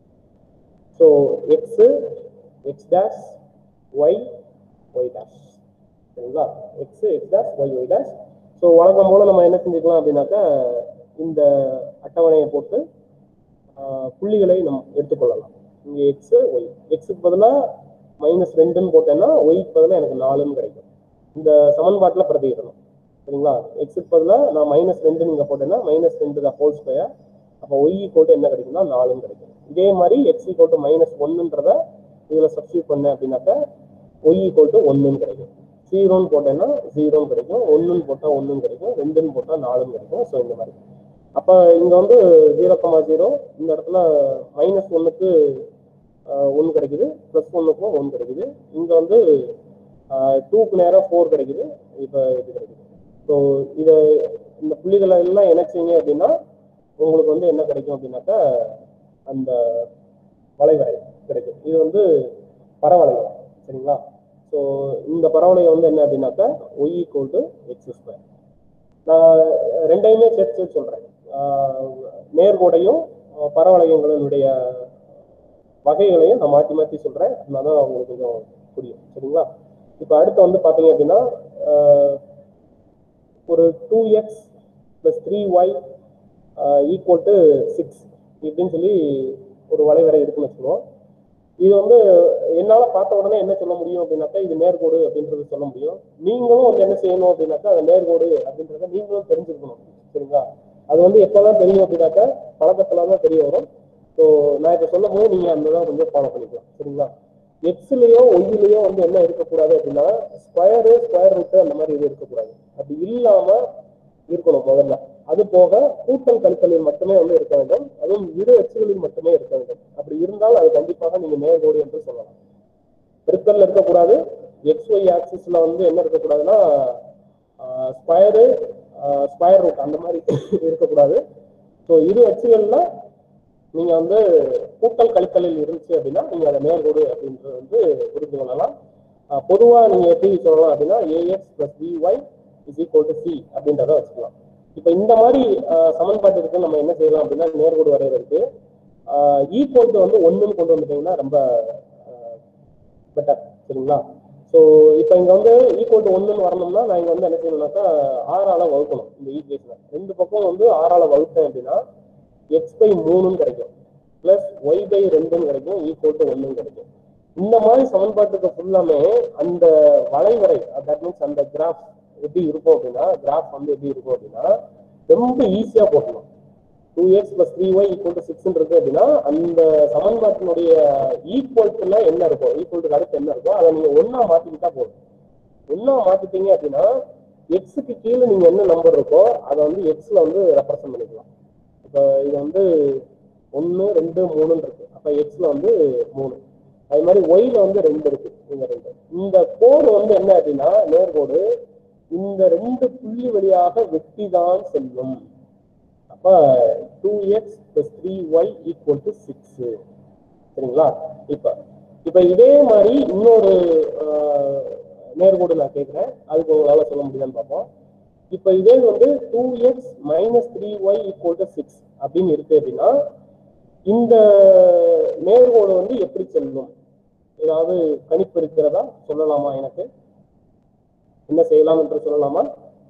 Speaker 1: so x X dash Y Y dash சரிங்களா x X dash Y Y dash so வழக்கம் போல நம்ம என்ன செஞ்சுக்கலாம் அப்படின்னாக்கா இந்த அட்டவணையை போட்டு ஆஹ், புள்ளிகளை நம்ம எடுத்துக்கொள்ளலாம் இங்கே எக்ஸ் ஒய் எக்ஸுக்கு பதிலாக மைனஸ் ரெண்டுன்னு போட்டேன்னா ஒய்க்கு பதிலாக எனக்கு நாலுன்னு கிடைக்கும் இந்த சமன்பாட்டில் பிரதியிடணும் சரிங்களா எக்ஸுக்கு பதிலாக நான் மைனஸ் ரெண்டு இங்கே போட்டேன்னா மைனஸ் ரெண்டு தான் ஹோல் ஸ்கொயர் அப்போ ஒய் கோட்டு என்ன கிடைக்கும்னா நாலுன்னு கிடைக்கும் இதே மாதிரி எக்ஸ் கோட்டு மைனஸ் ஒன்னுன்றத இதில் சப்ஸ்டியூட் பண்ணேன் அப்படின்னாக்கா ஒய் கோட்டு ஒன்றுன்னு கிடைக்கும் ஜீரோன்னு போட்டேன்னா ஜீரோன்னு கிடைக்கும் ஒன்றுன்னு போட்டால் ஒன்றுன்னு கிடைக்கும் ரெண்டுன்னு போட்டால் நாலுன்னு கிடைக்கும் ஸோ இந்த மாதிரி அப்போ இங்கே வந்து ஜீரோ கமா ஜீரோ இந்த இடத்துல மைனஸ் ஒன்றுக்கு ஒன்று கிடைக்குது ப்ளஸ் ஒன்றுக்கும் ஒன்று கிடைக்குது இங்கே வந்து டூக்கு நேரம் ஃபோர் கிடைக்குது இப்போ இது கிடைக்குது ஸோ இதை இந்த புள்ளிகளை எல்லாம் இணைச்சிங்க அப்படின்னா உங்களுக்கு வந்து என்ன கிடைக்கும் அப்படின்னாக்கா அந்த வளைவரை கிடைக்கும் இது வந்து பரவளையம் சரிங்களா ஸோ இந்த பரவளையம் வந்து என்ன அப்படின்னாக்கா y equal to x square நான் ரெண்டையுமே சேர்த்து சேர்த்து சொல்றேன் ஆஹ் நேர்கோடையும் ஆஹ் பரவளையங்களினுடைய வகைகளையும் நான் மாற்றி மாற்றி சொல்றேன் அதனால தான் உங்களுக்கு கொஞ்சம் புரியும் சரிங்களா இப்போ அடுத்து வந்து பார்த்தீங்க அப்படின்னா ஆஹ் ஒரு two x plus three y equal to six இப்படின்னு சொல்லி ஒரு வளைவரை இருக்குன்னு வச்சுக்கோம் இது வந்து என்னால பார்த்த உடனே என்ன சொல்ல முடியும் அப்படின்னாக்கா இது நேர்கோடு அப்படின்றது சொல்ல முடியும் நீங்களும் வந்து என்ன செய்யணும் அப்படின்னாக்கா அது நேர்கோடு அப்படின்றத நீங்களும் தெரிஞ்சுக்கணும் சரிங்களா அது வந்து எப்பதான் தெரியும் அப்படின்னாக்கா பழக்கத்துல தான் தெரிய வரும் ஸோ நான் இப்போ சொல்லும் போது நீங்க அந்த தான் கொஞ்சம் ஃபாலோ பண்ணிக்கலாம் சரிங்களா எக்ஸ்லயோ ஒய்லயோ வந்து என்ன இருக்கக்கூடாது அப்படின்னா ஸ்கொயரு ஸ்கொயர் ரூட் அந்த மாதிரி இது இருக்கக்கூடாது அப்படி இல்லாம இருக்கணும் முதல்ல அது போக கூட்டல் கழித்தலில் மட்டுமே வந்து இருக்க வேண்டும் அதுவும் இரு அச்சுகளில் மட்டுமே இருக்க வேண்டும் அப்படி இருந்தால் அது கண்டிப்பாக நீங்க நேர்கோடு என்று சொல்லலாம் பெருக்கல்ல இருக்கக்கூடாது எக்ஸ் ஒய் ஆக்சிஸ்ல வந்து என்ன இருக்கக்கூடாதுன்னா ஸ்கொயரு ஸ்கொயர் ரூட் அந்த மாதிரி இருக்கக்கூடாது ஸோ ஸோ இரு அச்சுகள்ல நீங்க வந்து கூட்டல் கழித்தலில் இருந்துச்சு அப்படின்னா நீங்க அதை நேர்கோடு அப்படின்றது வந்து புரிந்து கொள்ளலாம் அஹ் பொதுவா நீங்க எப்படி சொல்லலாம் அப்படின்னா a x plus b y is equal to c அப்படின்றத வச்சுக்கலாம் இப்போ இந்த மாதிரி அஹ், சமன்பாட்டிற்கு நம்ம என்ன செய்யலாம் அப்படின்னா நேர்கோடு வரைகிறதுக்கு ஈக்குவல் டு வந்து ஒண்ணுன்னு கொண்டு வந்துட்டீங்கன்னா ரொம்ப பெட்டர் சரிங்களா ஸோ இப்போ இங்க வந்து ஈக்குவல் டு ஒன்றுன்னு வரணும்னா நான் இங்க வந்து என்ன செய்யணும்னாக்கா ஆறால வகுக்கணும் இந்த ஈக்குவேஷனை ரெண்டு பக்கம் வந்து ஆறால வகுத்தேன் அப்படின்னா எக்ஸ் பை மூணுன்னு கிடைக்கும் பிளஸ் ஒய் பை ரெண்டுன்னு கிடைக்கும் ஈக்குவல் டு ஒன்றுன்னு கிடைக்கும் இந்த மாதிரி சமன்பாட்டுக்கு ஃபுல்லாமே அந்த வளைவரை தட் மீன்ஸ் அந்த கிராஃப் எப்படி இருக்கும் அப்படின்னா கிராஃப் வந்து எப்படி இருக்கும் அப்படின்னா ரொம்ப ஈஸியா போட்டணும் two x plus three y equal to six இருக்கு அப்படின்னா அந்த சமன்பாட்டினுடைய ஈக்குவல்ட்டுல என்ன இருக்கும் ஈக்குவல்ட்டுக்கு அடுத்து என்ன இருக்கோ அதை நீங்க ஒண்ணா மாத்திக்கிட்டா போதும் ஒண்ணா மாத்திட்டீங்க அப்படின்னா எக்ஸுக்கு கீழே நீங்க என்ன நம்பர் இருக்கோ அதை வந்து எக்ஸ்ல வந்து ரெப்ரசன்ட் பண்ணிக்கலாம் இப்போ இது வந்து ஒன்று ரெண்டு மூணுன்னு இருக்கு அப்போ எக்ஸ்ல வந்து மூணு அது மாதிரி ஒய்ல வந்து ரெண்டு இருக்கு இந்த ரெண்டு இந்த கோடு வந்து என்ன அப்படின்னா நேர்கோடு இந்த ரெண்டு புள்ளி வழியாக வெட்டி தான் செல்லும் அப்ப two x plus three y equal to six சரிங்களா இப்ப இப்ப இதே மாதிரி இன்னொரு ஆஹ், நேர்கோடு நான் கேட்கிறேன் அதுக்கு உங்களால சொல்ல முடியுதான்னு பார்ப்போம் இப்ப இதே வந்து two x minus three y equal to six அப்படின்னு இருக்கு அப்படின்னா இந்த நேர்கோடு வந்து எப்படி செல்லும் ஏதாவது கணிப்பு இருக்கிறதா சொல்லலாமா எனக்கு என்ன செய்யலாம் என்று சொல்லலாமா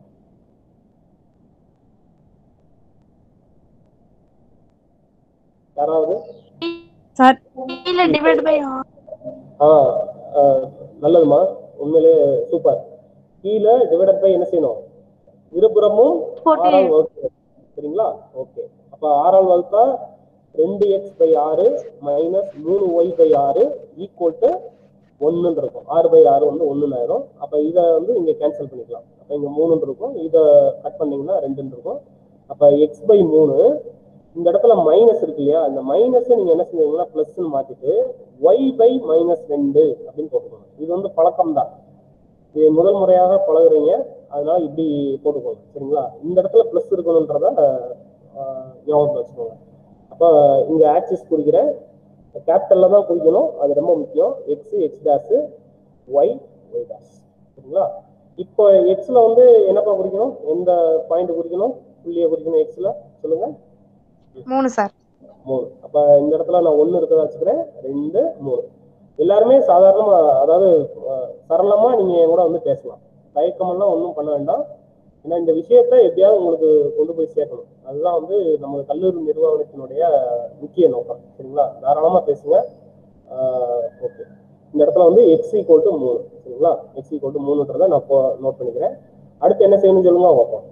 Speaker 1: யாராவது
Speaker 2: சார்
Speaker 3: இல்ல டிவைட் பை
Speaker 1: ஆ ஆ, நல்லதுமா உண்மையிலே சூப்பர் கீழே டிவைடட் பை என்ன செய்யணும் இருபுறமும்
Speaker 3: போட்டு-
Speaker 1: ஆறால் வகுப்பு சரிங்களா ஓகே அப்ப ஆறால் வகுத்தா ரெண்டு எக்ஸ் பை ஆறு மைனஸ் மூணு ஒய் பை ஆறு ஈக்குவல் டு ஒன்றுன்னு இருக்கும் ஆறு பை ஆறு வந்து ஒன்றுன்னு ஆயிரும் அப்ப இதை வந்து இங்க கேன்சல் பண்ணிக்கலாம் அப்ப இங்க மூணுன்னு இருக்கும் இதை கட் பண்ணீங்கன்னா ரெண்டுன்னு இருக்கும் அப்ப எக்ஸ் பை மூணு இந்த இடத்துல மைனஸ் இருக்கு இல்லையா இந்த மைனஸ் நீங்க என்ன செஞ்சீங்கன்னா பிளஸ்ன்னு மாத்திட்டு ஒய் பை மைனஸ் ரெண்டு அப்படின்னு போட்டுக்கோங்க இது வந்து பழக்கம் தான் இது முதல் முறையாக பழகுறீங்க அதனால இப்படி போட்டுக்கோங்க சரிங்களா இந்த இடத்துல பிளஸ் இருக்கணுன்றத ஆஹ், ஞாபகத்துல வச்சுக்கோங்க அப்ப இங்க ஆக்சிஸ் குறிக்கிறேன் கேபிட்டல்ல தான் குறிக்கணும் அது ரொம்ப முக்கியம் x X dash Y Y dash சரிங்களா இப்போ எக்ஸ்ல வந்து என்னப்பா குறிக்கணும் எந்த பாயிண்ட் குறிக்கணும் புள்ளியை குறிக்கணும் எக்ஸ்ல சொல்லுங்க
Speaker 2: மூணு சார்
Speaker 1: மூணு அப்ப இந்த இடத்துல நான் ஒண்ணு இருக்கிறதா வச்சுக்கிறேன் ரெண்டு மூணு எல்லாருமே சாதாரணமா அதாவது அஹ், சரளமா நீங்க என் கூட வந்து பேசலாம் தயக்கமெல்லாம் ஒன்றும் பண்ண வேண்டாம் ஏன்னா இந்த விஷயத்த எப்படியாவது உங்களுக்கு கொண்டு போய் சேர்க்கணும் அதுதான் வந்து நம்ம கல்லூரி நிர்வாகத்தினுடைய முக்கிய நோக்கம் சரிங்களா தாராளமா பேசுங்க ஓகே இந்த இடத்துல வந்து எக்ஸ் ஈக்குவல் டு மூணு சரிங்களா எக்ஸ் ஈக்குவல் டு மூணுன்றதை நான் நோட் பண்ணிக்கிறேன் அடுத்து என்ன செய்யணும்னு சொல்லுங்க பார்ப்போம்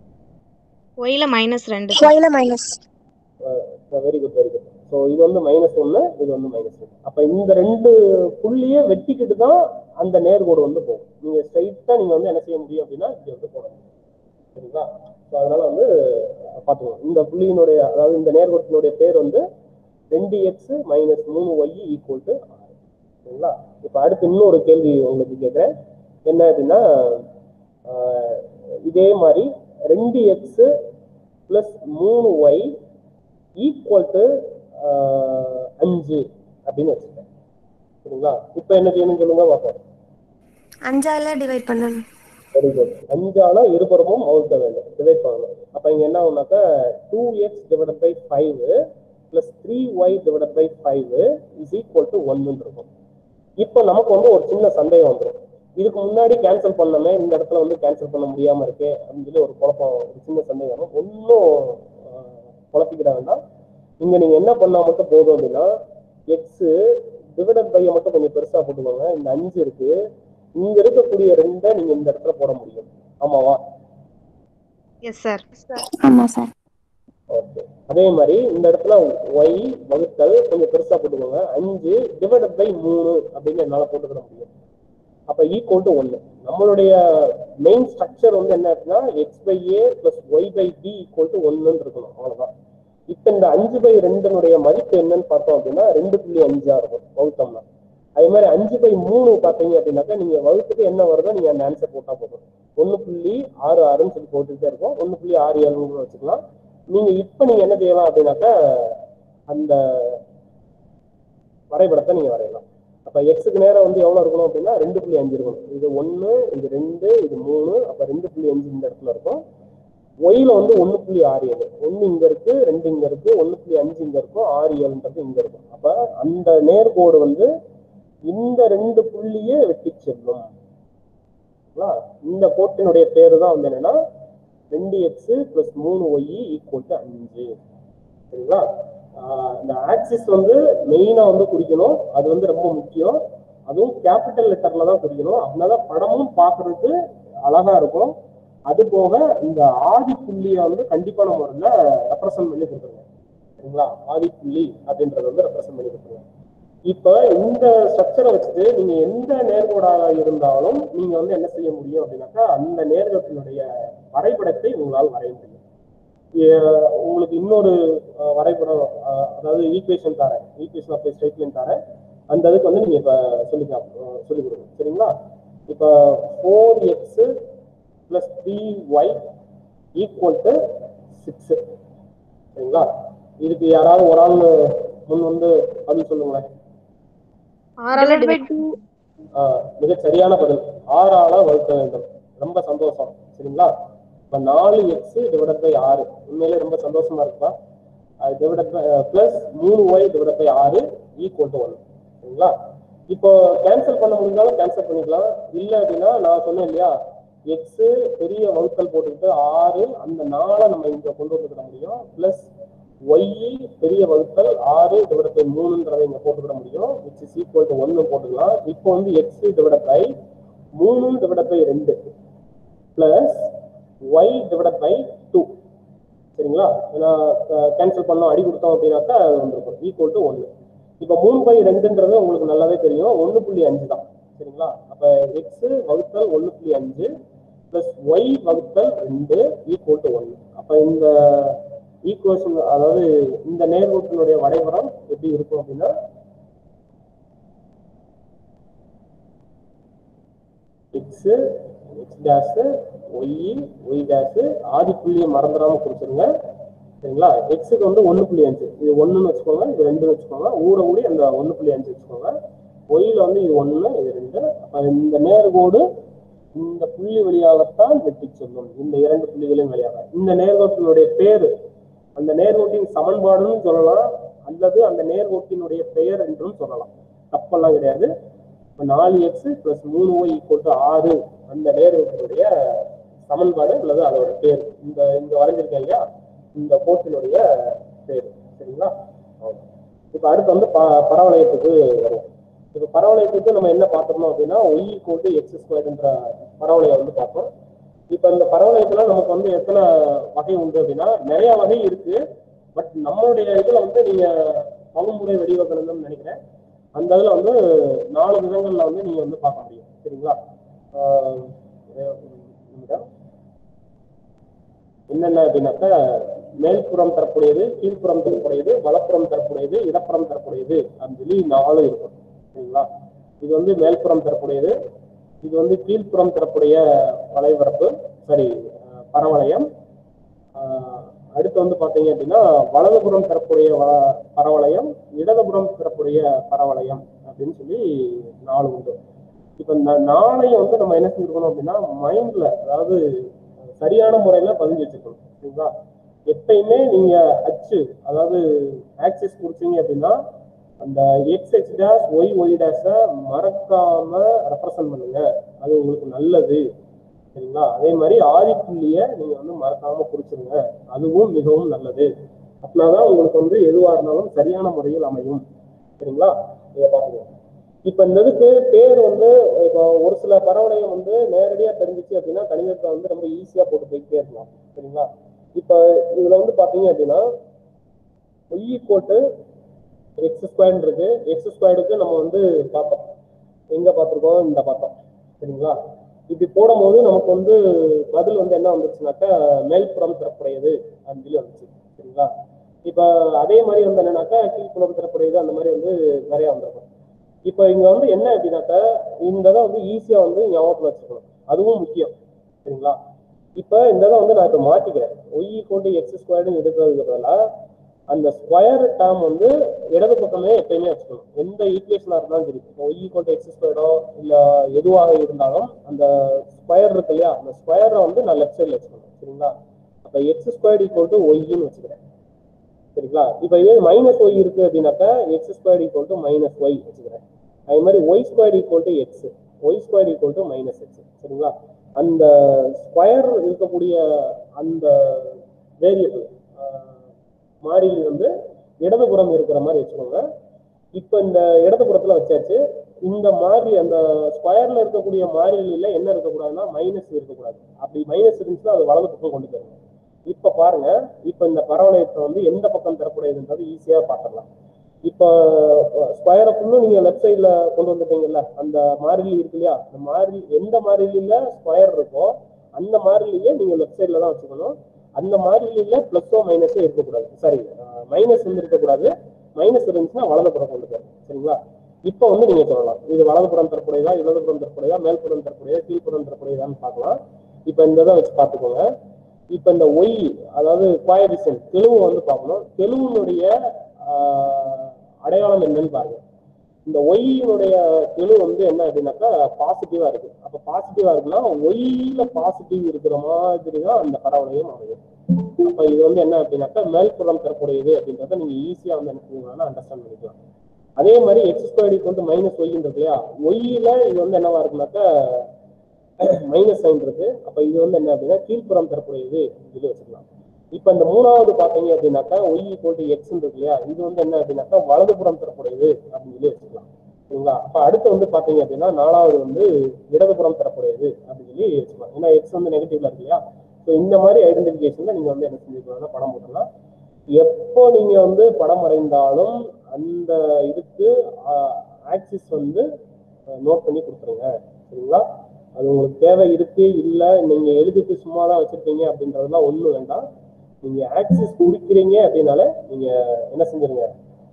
Speaker 2: ஒய்ல மைனஸ் ரெண்டு
Speaker 4: ஒய்ல minus
Speaker 1: very good very good so இது வந்து மைனஸ் ஒன்று இது வந்து மைனஸ் ஒன்று அப்போ இந்த ரெண்டு புள்ளியை வெட்டிக்கிட்டு தான் அந்த நேர்கோடு வந்து போகும் நீங்க ஸ்ட்ரைட்டாக நீங்க வந்து என்ன செய்ய முடியும் அப்படின்னா இப்படி வந்து போட முடியும் சரிங்களா ஸோ அதனால வந்து பார்த்துக்கோங்க இந்த புள்ளியினுடைய அதாவது இந்த நேர்கோட்டினுடைய பேர் வந்து ரெண்டு எக்ஸ் மைனஸ் மூணு ஒய் ஈக்குவல் டு ஆறு சரிங்களா இப்போ அடுத்து இன்னொரு கேள்வி உங்களுக்கு கேட்குறேன் என்ன அப்படின்னா ஆஹ், இதே மாதிரி ரெண்டு எக்ஸ் பிளஸ் மூணு ஒய் ஈக்குவல் டு அஞ்சு அப்படின்னு வச்சுக்கேன் சரிங்களா இப்போ என்ன செய்யணும்னு சொல்லுங்க பார்ப்போம்
Speaker 4: அஞ்சால டிவைட் பண்ணணும்
Speaker 1: வெரி குட் அஞ்சால இருபுறமும் வகுக்க வேண்டும் டிவைட் பண்ணணும் அப்ப இங்க என்ன ஆகும்னாக்கா two x divide by five plus three y divide by five is equal to ஒன்னு இருக்கும் இப்போ நமக்கு வந்து ஒரு சின்ன சந்தேகம் வந்துடும் இதுக்கு முன்னாடி கேன்சல் பண்ணமே இந்த இடத்துல வந்து கேன்சல் பண்ண முடியாம இருக்கே அப்படின்னு சொல்லி ஒரு குழப்பம் ஒரு சின்ன சந்தேகம் வரும் ஒன்றும் குழப்பிக்கிட வேண்டாம் இங்க நீங்க என்ன பண்ணா மட்டும் போதும் அப்படின்னா எக்ஸ் டிவைடட் பையை மட்டும் கொஞ்சம் பெருசா போட்டுக்கோங்க இந்த அஞ்சு இருக்கு இங்க இருக்கக்கூடிய ரெண்டை நீங்க இந்த இடத்துல போட முடியும் ஆமாவா
Speaker 2: எஸ் சார்
Speaker 4: ஆமா சார்
Speaker 1: ஓகே அதே மாதிரி இந்த இடத்துல ஒய் வகுத்தல் கொஞ்சம் பெருசா போட்டுக்கோங்க அஞ்சு டிவைடட் பை மூணு அப்படின்னு என்னால போட்டுக்கிட முடியும் அப்ப ஈக்குவல் டு ஒன்னு நம்மளுடைய மெயின் ஸ்ட்ரக்சர் வந்து என்ன அப்படின்னா x by a plus y by b equal to ஒன்னு இருக்கணும் அவ்வளவுதான் இப்ப இந்த அஞ்சு பை ரெண்டுனுடைய மதிப்பு என்னன்னு பார்த்தோம் அப்படின்னா ரெண்டு புள்ளி அஞ்சா இருக்கும் வகுத்தோம்னா அதே மாதிரி அஞ்சு பை மூணு பார்த்தீங்க அப்படின்னாக்கா நீங்க வகுத்துக்கு என்ன வருதோ நீங்க அந்த ஆன்சர் போட்டா போதும் ஒன்னு புள்ளி ஆறு ஆறுன்னு சொல்லி போட்டுக்கிட்டே இருக்கும் ஒன்னு புள்ளி ஆறு ஏழுன்னு கூட வச்சுக்கலாம் நீங்க இப்ப நீங்க என்ன செய்யலாம் அப்படின்னாக்கா அந்த வரைபடத்தை நீங்க வரையலாம் அப்ப எக்ஸுக்கு நேரம் வந்து எவ்வளவு இருக்கணும் அப்படின்னா ரெண்டு புள்ளி அஞ்சு இருக்கணும் இது ஒண்ணு இது ரெண்டு இது மூணு அப்ப ரெண்டு புள்ளி அஞ்சு இந்த இடத்துல இருக்கும் ஒய்ல வந்து ஒண்ணு புள்ளி ஆறு ஏழு ஒண்ணு இங்க இருக்கு ரெண்டு இங்க இருக்கு ஒண்ணு புள்ளி அஞ்சு இங்க இருக்கும் ஆறு ஏழுன்றது இங்க இருக்கும் அப்ப அந்த நேர்கோடு வந்து இந்த ரெண்டு புள்ளியே வெட்டி செல்லும் சரிங்களா? இந்த கோட்டினுடைய பேரு தான் வந்து என்னன்னா ரெண்டு எக்ஸ் பிளஸ் மூணு ஒய் ஈக்குவல் டு அஞ்சு சரிங்களா ஆஹ் இந்த ஆக்சிஸ் வந்து மெயினா வந்து குறிக்கணும் அது வந்து ரொம்ப முக்கியம் அதுவும் கேபிட்டல் லெட்டர்ல தான் குறிக்கணும் அப்படின்னாதான் படமும் பார்க்கிறதுக்கு அழகா இருக்கும் அது போக இந்த ஆதி புள்ளியை வந்து கண்டிப்பான முறையில ரெப்ரசன்ட் பண்ணி கொடுத்துருங்க சரிங்களா ஆதி புள்ளி அப்படின்றத வந்து ரெப்ரசன்ட் பண்ணி கொடுத்துருங்க இப்ப இந்த ஸ்ட்ரக்சரை வச்சுட்டு நீங்க எந்த நேர்கோடாக இருந்தாலும் நீங்க வந்து என்ன செய்ய முடியும் அப்படின்னாக்கா அந்த நேர்கோட்டினுடைய வரைபடத்தை உங்களால் வரைய முடியும் ஏ- உங்களுக்கு இன்னொரு அஹ், வரைபடம் அஹ், அதாவது ஈக்குவேஷன் தரேன் ஈக்குவேஷன் ஆஃப் ஸ்ட்ரைட் லைன் தரேன் அந்த இதுக்கு வந்து நீங்க இப்ப சொல்லி சொல்லி கொடுங்க சரிங்களா இப்ப four x plus three y equal to six சரிங்களா இதுக்கு யாராவது ஒரு ஆள் முன் வந்து பதில் சொல்லுங்களேன்
Speaker 2: ஆறால divide
Speaker 1: ஆஹ் மிகச் சரியான பதில் ஆறால வகுக்க வேண்டும் ரொம்ப சந்தோஷம் சரிங்களா இப்ப நாலு எக்ஸ் டிவைடட் பை ஆறு உண்மையிலே ரொம்ப சந்தோஷமா இருக்குப்பா டிவைடட் பை பிளஸ் மூணு ஒய் டிவைடட் பை ஆறு ஈக்குவல் டு ஒன் சரிங்களா இப்போ கேன்சல் பண்ண முடிஞ்சாலும் கேன்சல் பண்ணிக்கலாம் இல்ல அப்படின்னா நான் சொன்னேன் இல்லையா எக்ஸ் பெரிய வகுத்தல் போட்டுக்கிட்டு ஆறு அந்த நாளை நம்ம இங்க கொண்டு வந்துக்கிட முடியும் பிளஸ் ஒய் பெரிய வகுத்தல் ஆறு டிவைட் பை மூணுன்றதை இங்க போட்டுக்கிட முடியும் விச் இஸ் ஈக்குவல் டு ஒன்னு போட்டுக்கலாம் இப்போ வந்து எக்ஸ் டிவைட் பை மூணு டிவைட் பை ரெண்டு plus y divide by two சரிங்களா ஏன்னா கேன்சல் பண்ணோம் அடி கொடுத்தோம் அப்படின்னாக்கா அது வந்துருக்கும் ஈக்குவல் டு ஒன்று இப்போ மூணு பை ரெண்டுன்றது உங்களுக்கு நல்லாவே தெரியும் ஒன்று புள்ளி அஞ்சு தான் சரிங்களா அப்போ எக்ஸ் வகுத்தல் ஒன்று புள்ளி அஞ்சு பிளஸ் ஒய் வகுத்தல் ரெண்டு ஈக்குவல் டு ஒன்று அப்போ இந்த ஈக்குவேஷன் அதாவது இந்த நேர்கோட்டினுடைய வரைபடம் எப்படி இருக்கும் அப்படின்னா x X dash Y Y dash ஆதி புள்ளியை மறந்துடாம குறிச்சிருங்க சரிங்களா எக்ஸுக்கு வந்து ஒன்று புள்ளி அஞ்சு இது ஒன்றுன்னு வச்சுக்கோங்க இது ரெண்டுன்னு வச்சுக்கோங்க ஊற ஊடி அந்த ஒன்று புள்ளி அஞ்சு வச்சுக்கோங்க ஒய்ல வந்து இது ஒன்று இது ரெண்டு அப்போ இந்த நேர்கோடு இந்த புள்ளி வழியாகத்தான் வெட்டி செல்லும் இந்த இரண்டு புள்ளிகளின் வழியாக இந்த நேர்கோட்டினுடைய பேரு அந்த நேர்கோட்டின் சமன்பாடுன்னு சொல்லலாம் அல்லது அந்த நேர்கோட்டினுடைய பெயர் என்றும் சொல்லலாம் தப்பெல்லாம் கிடையாது இப்ப நாலு எக்ஸ் பிளஸ் மூணு ஒய் ஈக்குவல் டு ஆறு அந்த நேர்கோட்டினுடைய சமன்பாடு அல்லது அதோட பேர் இந்த இங்க வரைஞ்சிருக்கேன் இல்லையா இந்த கோட்டினுடைய பேர் சரிங்களா அவ்வளவுதான். இப்ப அடுத்து வந்து ப பரவளையத்துக்கு வரும் இப்ப பரவளையத்துக்கு நம்ம என்ன பார்த்தோம்னா அப்படின்னா ஒய் ஈக்குவல் டு எக்ஸ் ஸ்கொயர்ன்ற பரவளையம் வந்து பார்த்தோம் இப்ப இந்த பரவளையத்துல நமக்கு வந்து எத்தனை வகை உண்டு அப்படின்னா நிறைய வகை இருக்கு பட் நம்மளுடைய இதுல வந்து நீங்க பகுமுறை வடிவகணம்னு நினைக்கிறேன் அந்த இதுல வந்து நாலு விதங்கள்ல வந்து நீங்க வந்து பார்க்க முடியும் சரிங்களா ஆஹ் ஒரே ஒரு நிமிடம். என்னென்ன அப்படின்னாக்கா மேல்புறம் தரக்கூடியது கீழ்ப்புறம் தரக்கூடியது வலப்புறம் தரக்கூடியது இடப்புறம் தரக்கூடியது அப்படின்னு சொல்லி நாலு இருக்கும் சரிங்களா இது வந்து மேல்புறம் தரக்கூடியது இது வந்து கீழ்ப்புறம் தரக்கூடிய வளைவரப்பு சாரி அஹ், பரவளையம் ஆஹ், அடுத்து வந்து பாத்தீங்க அப்படின்னா வலதுபுறம் தரக்கூடிய வ- பரவளையம் இடதுபுறம் தரக்கூடிய பரவளையம் அப்படின்னு சொல்லி நாலு உண்டு இப்ப இந்த நாளையும் வந்து நம்ம என்ன செஞ்சுக்கணும் அப்படின்னா மைண்ட்ல அதாவது சரியான முறையில பதிஞ்சு வச்சுக்கணும் சரிங்களா எப்பயுமே நீங்க அச்சு அதாவது ஆக்சிஸ் குறிச்சீங்க அப்படின்னா அந்த x X dash Y y dash மறக்காம ரெப்ரசன்ட் பண்ணுங்க அது உங்களுக்கு நல்லது சரிங்களா அதே மாதிரி ஆதிப்புள்ளிய நீங்க வந்து மறக்காம குறிச்சிருங்க அதுவும் மிகவும் நல்லது அப்படின்னாதான் உங்களுக்கு வந்து எதுவா இருந்தாலும் சரியான முறையில் அமையும் சரிங்களா இதை பாத்துக்கோங்க இப்ப இந்த இதுக்கு பேர் வந்து இப்போ ஒரு சில பரவளையம் வந்து நேரடியா தெரிஞ்சிச்சு அப்படின்னா கணிதத்தை வந்து ரொம்ப ஈஸியா போட்டு போய்க்கிட்டே இருக்கலாம் சரிங்களா இப்ப இதுல வந்து பாத்தீங்க அப்படின்னா ஒய் கோட்டு எக்ஸ் ஸ்கொயர் இருக்கு எக்ஸ் ஸ்கொயருக்கு நம்ம வந்து பார்த்தோம் எங்க பார்த்திருக்கோம் இந்த பார்த்தோம் சரிங்களா இப்படி போடும்போது நமக்கு வந்து பதில் வந்து என்ன வந்துச்சுனாக்கா மேல்புறம் தரப்புடையது அப்படின்னு சொல்லி வந்துச்சு சரிங்களா இப்ப அதே மாதிரி வந்து என்னன்னாக்கா கீழ்ப்புறம் தரப்புடையது அந்த மாதிரி வந்து நிறைய வந்திருக்கும் இப்ப இங்க வந்து என்ன அப்படின்னாக்கா இந்த இதை வந்து ஈஸியா வந்து ஞாபகத்துல வச்சுக்கணும் அதுவும் முக்கியம் சரிங்களா இப்போ இந்த இதை வந்து நான் இப்போ மாத்திக்கிறேன் y equal to x squared எடுக்கிறதுக்கு பதிலா அந்த ஸ்கொயர் டேர்ம் வந்து இடது பக்கமே எப்பயுமே வச்சுக்கணும் எந்த ஈக்குவேஷனாக இருந்தாலும் சரி இப்போ ஒய் ஈக்குவல் டு எக்ஸ் ஸ்கொயர்டோ இல்லை எதுவாக இருந்தாலும் அந்த ஸ்கொயர் இருக்கு இல்லையா அந்த ஸ்கொயரை வந்து நான் லெஃப்ட் சைடில் வச்சுக்கணும் சரிங்களா அப்போ எக்ஸ் ஸ்கொயர் ஈக்குவல் டு ஒய்ன்னு வச்சுக்கிறேன் சரிங்களா இப்போ இதே மைனஸ் ஒய் இருக்கு அப்படின்னாக்கா x square equal to minus y வச்சுக்கிறேன் அதே மாதிரி y square equal to x y square equal to minus x சரிங்களா அந்த ஸ்கொயர் இருக்கக்கூடிய அந்த வேரியபிள் மாறிலி வந்து இடதுபுறம் இருக்கிற மாதிரி வச்சுக்கோங்க இப்போ இந்த இடதுபுறத்துல வச்சாச்சு இந்த மாறி அந்த ஸ்கொயர்ல இருக்கக்கூடிய மாறிலியில என்ன இருக்கக்கூடாதுன்னா மைனஸ் இருக்கக்கூடாது அப்படி மைனஸ் இருந்துச்சுன்னா அது வலது பக்கம் கொண்டு போயிருங்க இப்ப பாருங்க இப்ப இந்த பரவளையத்தை வந்து எந்த பக்கம் தரக்கூடியதுன்றது ஈஸியா பார்த்துடலாம் இப்போ ஸ்கொயரை ஃபுல்லும் நீங்க லெஃப்ட் சைட்ல கொண்டு வந்துட்டீங்கல்ல அந்த மாறிலி இருக்கு இல்லையா அந்த மாறிலி எந்த மாறிலியில ஸ்கொயர் இருக்கோ அந்த மாறிலியே நீங்க லெஃப்ட் சைட்ல தான் வச்சுக்கணும் அந்த மாறிலியில பிளஸோ மைனஸோ இருக்கக்கூடாது சாரி மைனஸ் வந்து இருக்கக்கூடாது மைனஸ் இருந்துச்சுன்னா வலதுபுறம் கொண்டு போயிடும் சரிங்களா இப்போ வந்து நீங்க சொல்லலாம் இது வலதுபுறம் தரக்கூடியதா இடதுபுறம் தரக்கூடியதா மேல்புறம் தரக்கூடியதா கீழ்ப்புறம் தரக்கூடியதான்னு பார்க்கலாம் இப்போ இந்த இதை வச்சு பார்த்துக்கோங்க இப்போ இந்த ஒய் அதாவது கோயபிசன் தெலுங்கு வந்து பார்க்கணும் தெலுங்குனுடைய அடையாளம் என்னன்னு பாருங்க இந்த ஒய்யினுடைய தெளு வந்து என்ன அப்படின்னாக்கா பாசிட்டிவா இருக்கு அப்ப பாசிட்டிவா இருக்குன்னா ஒய்ல பாசிட்டிவ் இருக்கிற மாதிரி தான் அந்த பரவலையும் அமையும் அப்ப இது வந்து என்ன அப்படின்னாக்கா மேல்புறம் தரக்கூடியது அப்படின்றத நீங்க ஈஸியா வந்து என்ன அண்டர்ஸ்டாண்ட் பண்ணிக்கலாம் அதே மாதிரி எக்ஸ் ஸ்கொயர் வந்து மைனஸ் ஒய்ன்றது இல்லையா ஒய்ல இது வந்து என்னவா இருக்குனாக்கா மைனஸ் சைன் இருக்கு அப்ப இது வந்து என்ன அப்படின்னா கீழ்ப்புறம் தரக்கூடியது இது வச்சுக்கலாம் இப்ப இந்த மூணாவது பாத்தீங்க அப்படின்னாக்கா ஒய் ஈக்குவல் டு எக்ஸ் இருக்கு இல்லையா இது வந்து என்ன அப்படின்னாக்கா வலதுபுறம் தரக்கூடியது அப்படின்னு சொல்லி வச்சுக்கலாம் சரிங்களா அப்ப அடுத்து வந்து பாத்தீங்க அப்படின்னா நாலாவது வந்து இடதுபுறம் தரக்கூடியது அப்படின்னு சொல்லி வச்சுக்கலாம் ஏன்னா எக்ஸ் வந்து நெகட்டிவ்ல இருக்கு இல்லையா ஸோ இந்த மாதிரி ஐடென்டிஃபிகேஷன்ல நீங்க வந்து என்ன செஞ்சுக்கலாம்னா படம் போட்டலாம் எப்போ நீங்க வந்து படம் வரைந்தாலும் அந்த இதுக்கு ஆக்சிஸ் வந்து நோட் பண்ணி கொடுத்துருங்க சரிங்களா அது உங்களுக்கு தேவை இருக்கு இல்ல நீங்க எழுதிட்டு சும்மா தான் வச்சிருக்கீங்க அப்படின்றதெல்லாம் ஒண்ணும் வேண்டாம் நீங்க ஆக்சிஸ் குறிக்கிறீங்க அப்படின்னாலே நீங்க என்ன செஞ்சிருங்க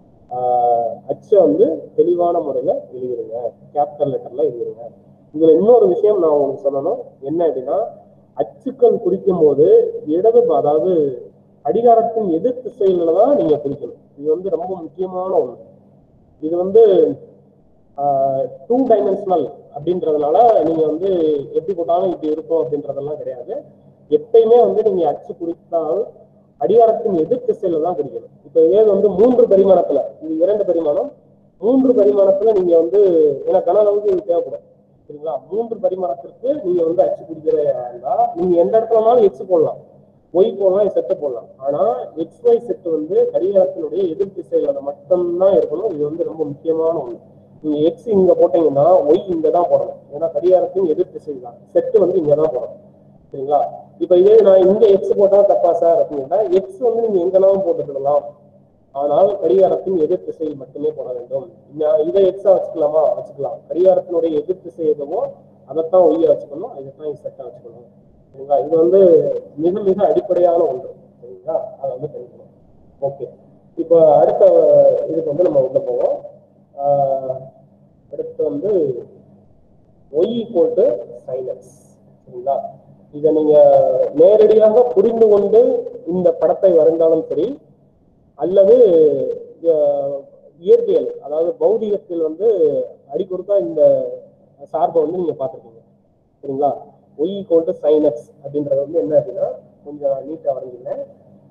Speaker 1: அச்சை வந்து தெளிவான முறையில எழுதிருங்க கேபிட்டல் லெட்டர்ல எழுதிருங்க இதுல இன்னொரு விஷயம் நான் உங்களுக்கு சொல்லணும் என்ன அப்படின்னா அச்சுக்கள் குறிக்கும் போது இடது அதாவது அடிகாரத்தின் எதிர் திசையில தான் நீங்க குறிக்கணும் இது வந்து ரொம்ப முக்கியமான ஒண்ணு இது வந்து டூ டைமென்ஷனல் அப்படின்றதுனால நீங்க வந்து எப்படி போட்டாலும் இப்படி இருக்கும் அப்படின்றதெல்லாம் கிடையாது எப்பயுமே வந்து நீங்க அச்சு குறித்தால் அடிகாரத்தின் எதிர் திசையில தான் குறிக்கணும் இப்ப இதே வந்து மூன்று பரிமாணத்துல இது இரண்டு பரிமாணம் மூன்று பரிமாணத்துல நீங்க வந்து ஏன்னா கன அளவுக்கு இது தேவைப்படும் சரிங்களா மூன்று பரிமாணத்திற்கு நீங்க வந்து அச்சு குறிக்கிறதா நீங்க எந்த இடத்துலனாலும் எக்ஸ் போடலாம் ஒய் போடலாம் செட்டு போடலாம் ஆனா எக்ஸ் ஒய் செட் வந்து கடிகாரத்தினுடைய எதிர் திசையில மட்டும்தான் இருக்கணும் இது வந்து ரொம்ப முக்கியமான ஒண்ணு நீங்க எக்ஸ் இங்க போட்டீங்கன்னா ஒய் இங்க தான் போடணும் ஏன்னா கடிகாரத்தின் எதிர் திசை தான் செட்டு வந்து இங்க தான் போடணும் சரிங்களா இப்ப இதே நான் இங்க எக்ஸ் போட்டா தப்பா சார் அப்படின்னா எக்ஸ் வந்து நீங்க எங்கனாலும் போட்டுக்கிடலாம் ஆனால் கடிகாரத்தின் எதிர் திசையில் மட்டுமே போட வேண்டும் நான் இதை எக்ஸா வச்சுக்கலாமா வச்சுக்கலாம் கடிகாரத்தினுடைய எதிர் திசை எதுவோ அதைத்தான் ஒய்யா வச்சுக்கணும் இதைத்தான் செட்டா வச்சுக்கணும் சரிங்களா இது வந்து மிக மிக அடிப்படையான ஒன்று சரிங்களா அதை வந்து தெரிஞ்சுக்கணும் ஓகே இப்போ அடுத்த இதுக்கு வந்து நம்ம உள்ள போவோம் ஆஹ் அடுத்து வந்து ஒய் ஈக்குவல் டு சைனஸ் சரிங்களா இதை நீங்க நேரடியாக புரிந்து கொண்டு இந்த படத்தை வரைந்தாலும் சரி அல்லது அஹ், இயற்பியல் அதாவது பௌதிகத்தில் வந்து அடிக்கொடுத்தா இந்த சார்பை வந்து நீங்க பார்த்துருக்கீங்க சரிங்களா ஒய் ஈக்குவல் டு சைனஸ் அப்படின்றது வந்து என்ன அப்படின்னா கொஞ்சம் நீட்டா வரைஞ்சிக்கிறேன்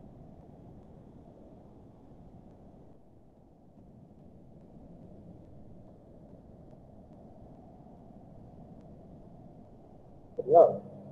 Speaker 1: சரியா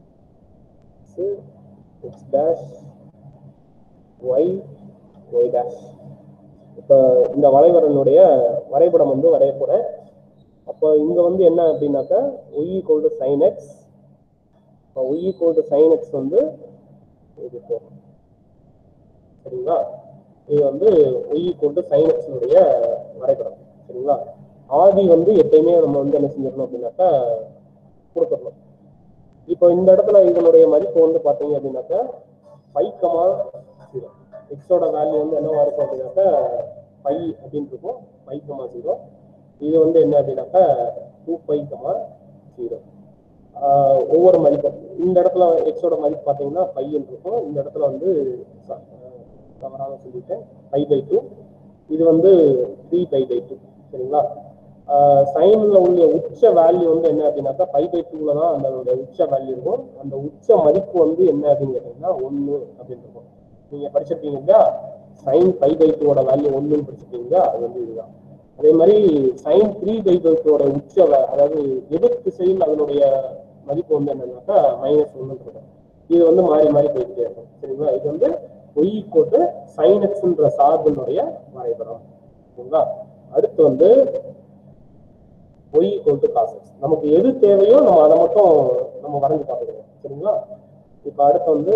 Speaker 1: x dash Y Y dash இப்போ இந்த வளைவரனுடைய வரைபடம் வந்து வரைய போறேன் அப்போ இங்க வந்து என்ன அப்படின்னாக்கா y equal to sine x இப்போ y equal to sine x வந்து இது போகும் சரிங்களா இது வந்து ஒய் ஈக்குவல் டு சைன் எக்ஸினுடைய வரைபடம் சரிங்களா ஆதி வந்து எப்பயுமே நம்ம வந்து என்ன செஞ்சிடணும் அப்படின்னாக்கா கொடுத்துடணும் இப்போ இந்த இடத்துல இதனுடைய மதிப்பு வந்து பாத்தீங்க அப்படின்னாக்கா ஃபைவ் கமா ஜீரோ எக்ஸோட வேல்யூ வந்து என்னவா இருக்கும் அப்படின்னாக்கா ஃபைவ் அப்படின்னு இருக்கும் ஃபைவ் கமா ஜீரோ இது வந்து என்ன அப்படின்னாக்கா டூ ஃபைவ் கமா ஜீரோ ஆஹ் ஒவ்வொரு மதிப்பும் இந்த இடத்துல எக்ஸோட மதிப்பு பார்த்தீங்கன்னா பையன் இருக்கும் இந்த இடத்துல வந்து ச- ஆஹ் தவறாக சொல்லிட்டேன் பை பை டூ இது வந்து த்ரீ பை பை டூ சரிங்களா சைன்ல உள்ள உச்ச வேல்யூ வந்து என்ன அப்படின்னாக்கா பை பை டூல தான் அந்த உச்ச வேல்யூ இருக்கும் அந்த உச்ச மதிப்பு வந்து என்ன அப்படின்னு கேட்டீங்கன்னா ஒன்று அப்படின்னு இருக்கும் நீங்க படிச்சிருப்பீங்க இல்லையா சைன் பை பை டூவோட வேல்யூ ஒன்றுன்னு படிச்சிருப்பீங்க இல்லையா அது வந்து இதுதான் அதே மாதிரி சைன் த்ரீ பை பை டூவோட உச்ச வே- அதாவது எதிர் திசையில் அதனுடைய மதிப்பு வந்து என்னன்னாக்கா மைனஸ் ஒன்று இருக்கும் இது வந்து மாறி மாறி போயிட்டே இருக்கும் சரிங்களா இது வந்து ஒய் கோட்டு சைன் எக்ஸ்ன்ற சார்பினுடைய வரைபடம் சரிங்களா அடுத்து வந்து ஒய் கோட்டு காசஸ் நமக்கு எது தேவையோ நம்ம அதை மட்டும் நம்ம வரைஞ்சு பார்த்துக்கணும் சரிங்களா இப்போ அடுத்து வந்து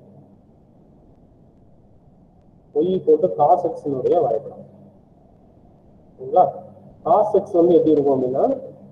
Speaker 1: ஒய் போட்டு காஸ் எக்ஸினுடைய வரைபடம் சரிங்களா காஸ் எக்ஸ் வந்து எப்படி இருக்கும் அப்படின்னா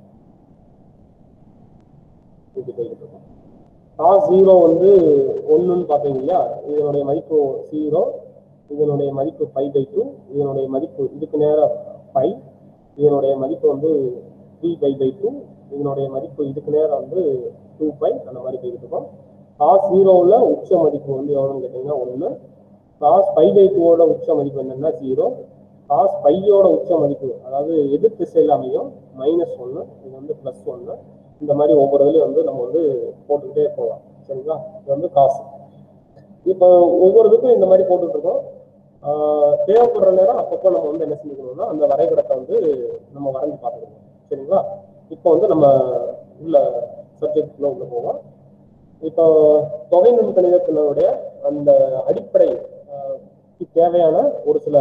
Speaker 1: இப்படி போயிட்டு இருக்கும் காஸ் ஜீரோ வந்து ஒன்றுன்னு பார்த்தீங்க இல்லையா இதனுடைய மதிப்பு ஜீரோ இதனுடைய மதிப்பு பை பை டூ இதனுடைய மதிப்பு இதுக்கு நேரம் பை இதனுடைய மதிப்பு வந்து த்ரீ பை பை டூ இதனுடைய மதிப்பு இதுக்கு நேரம் வந்து டூ பை அந்த மாதிரி போயிட்டு இருக்கும் காஸ் ஜீரோவில் உச்ச மதிப்பு வந்து எவ்வளோன்னு கேட்டிங்கன்னா ஒன்று காஸ் பை பை டூவோட உச்ச மதிப்பு என்னன்னா ஜீரோ காஸ் பையோட உச்ச மதிப்பு அதாவது எதிர் திசையில் அமையும் மைனஸ் ஒன்று இது வந்து ப்ளஸ் ஒன்று இந்த மாதிரி ஒவ்வொரு இதுலையும் வந்து நம்ம வந்து போட்டுக்கிட்டே போகலாம் சரிங்களா இது வந்து காசு இப்போ ஒவ்வொரு இதுக்கும் இந்த மாதிரி போட்டுட்டு இருக்கோம் ஆஹ் தேவைப்படுற நேரம் அப்பப்போ நம்ம வந்து என்ன செஞ்சுக்கணும்னா அந்த வரைபடத்தை வந்து நம்ம வரைஞ்சு பார்த்துக்கணும் சரிங்களா இப்போ வந்து நம்ம உள்ள சப்ஜெக்ட்ல உள்ள போவோம் இப்போ தொகை நுண்கணிதத்தினுடைய அந்த அடிப்படை ஆஹ் க்கு தேவையான ஒரு சில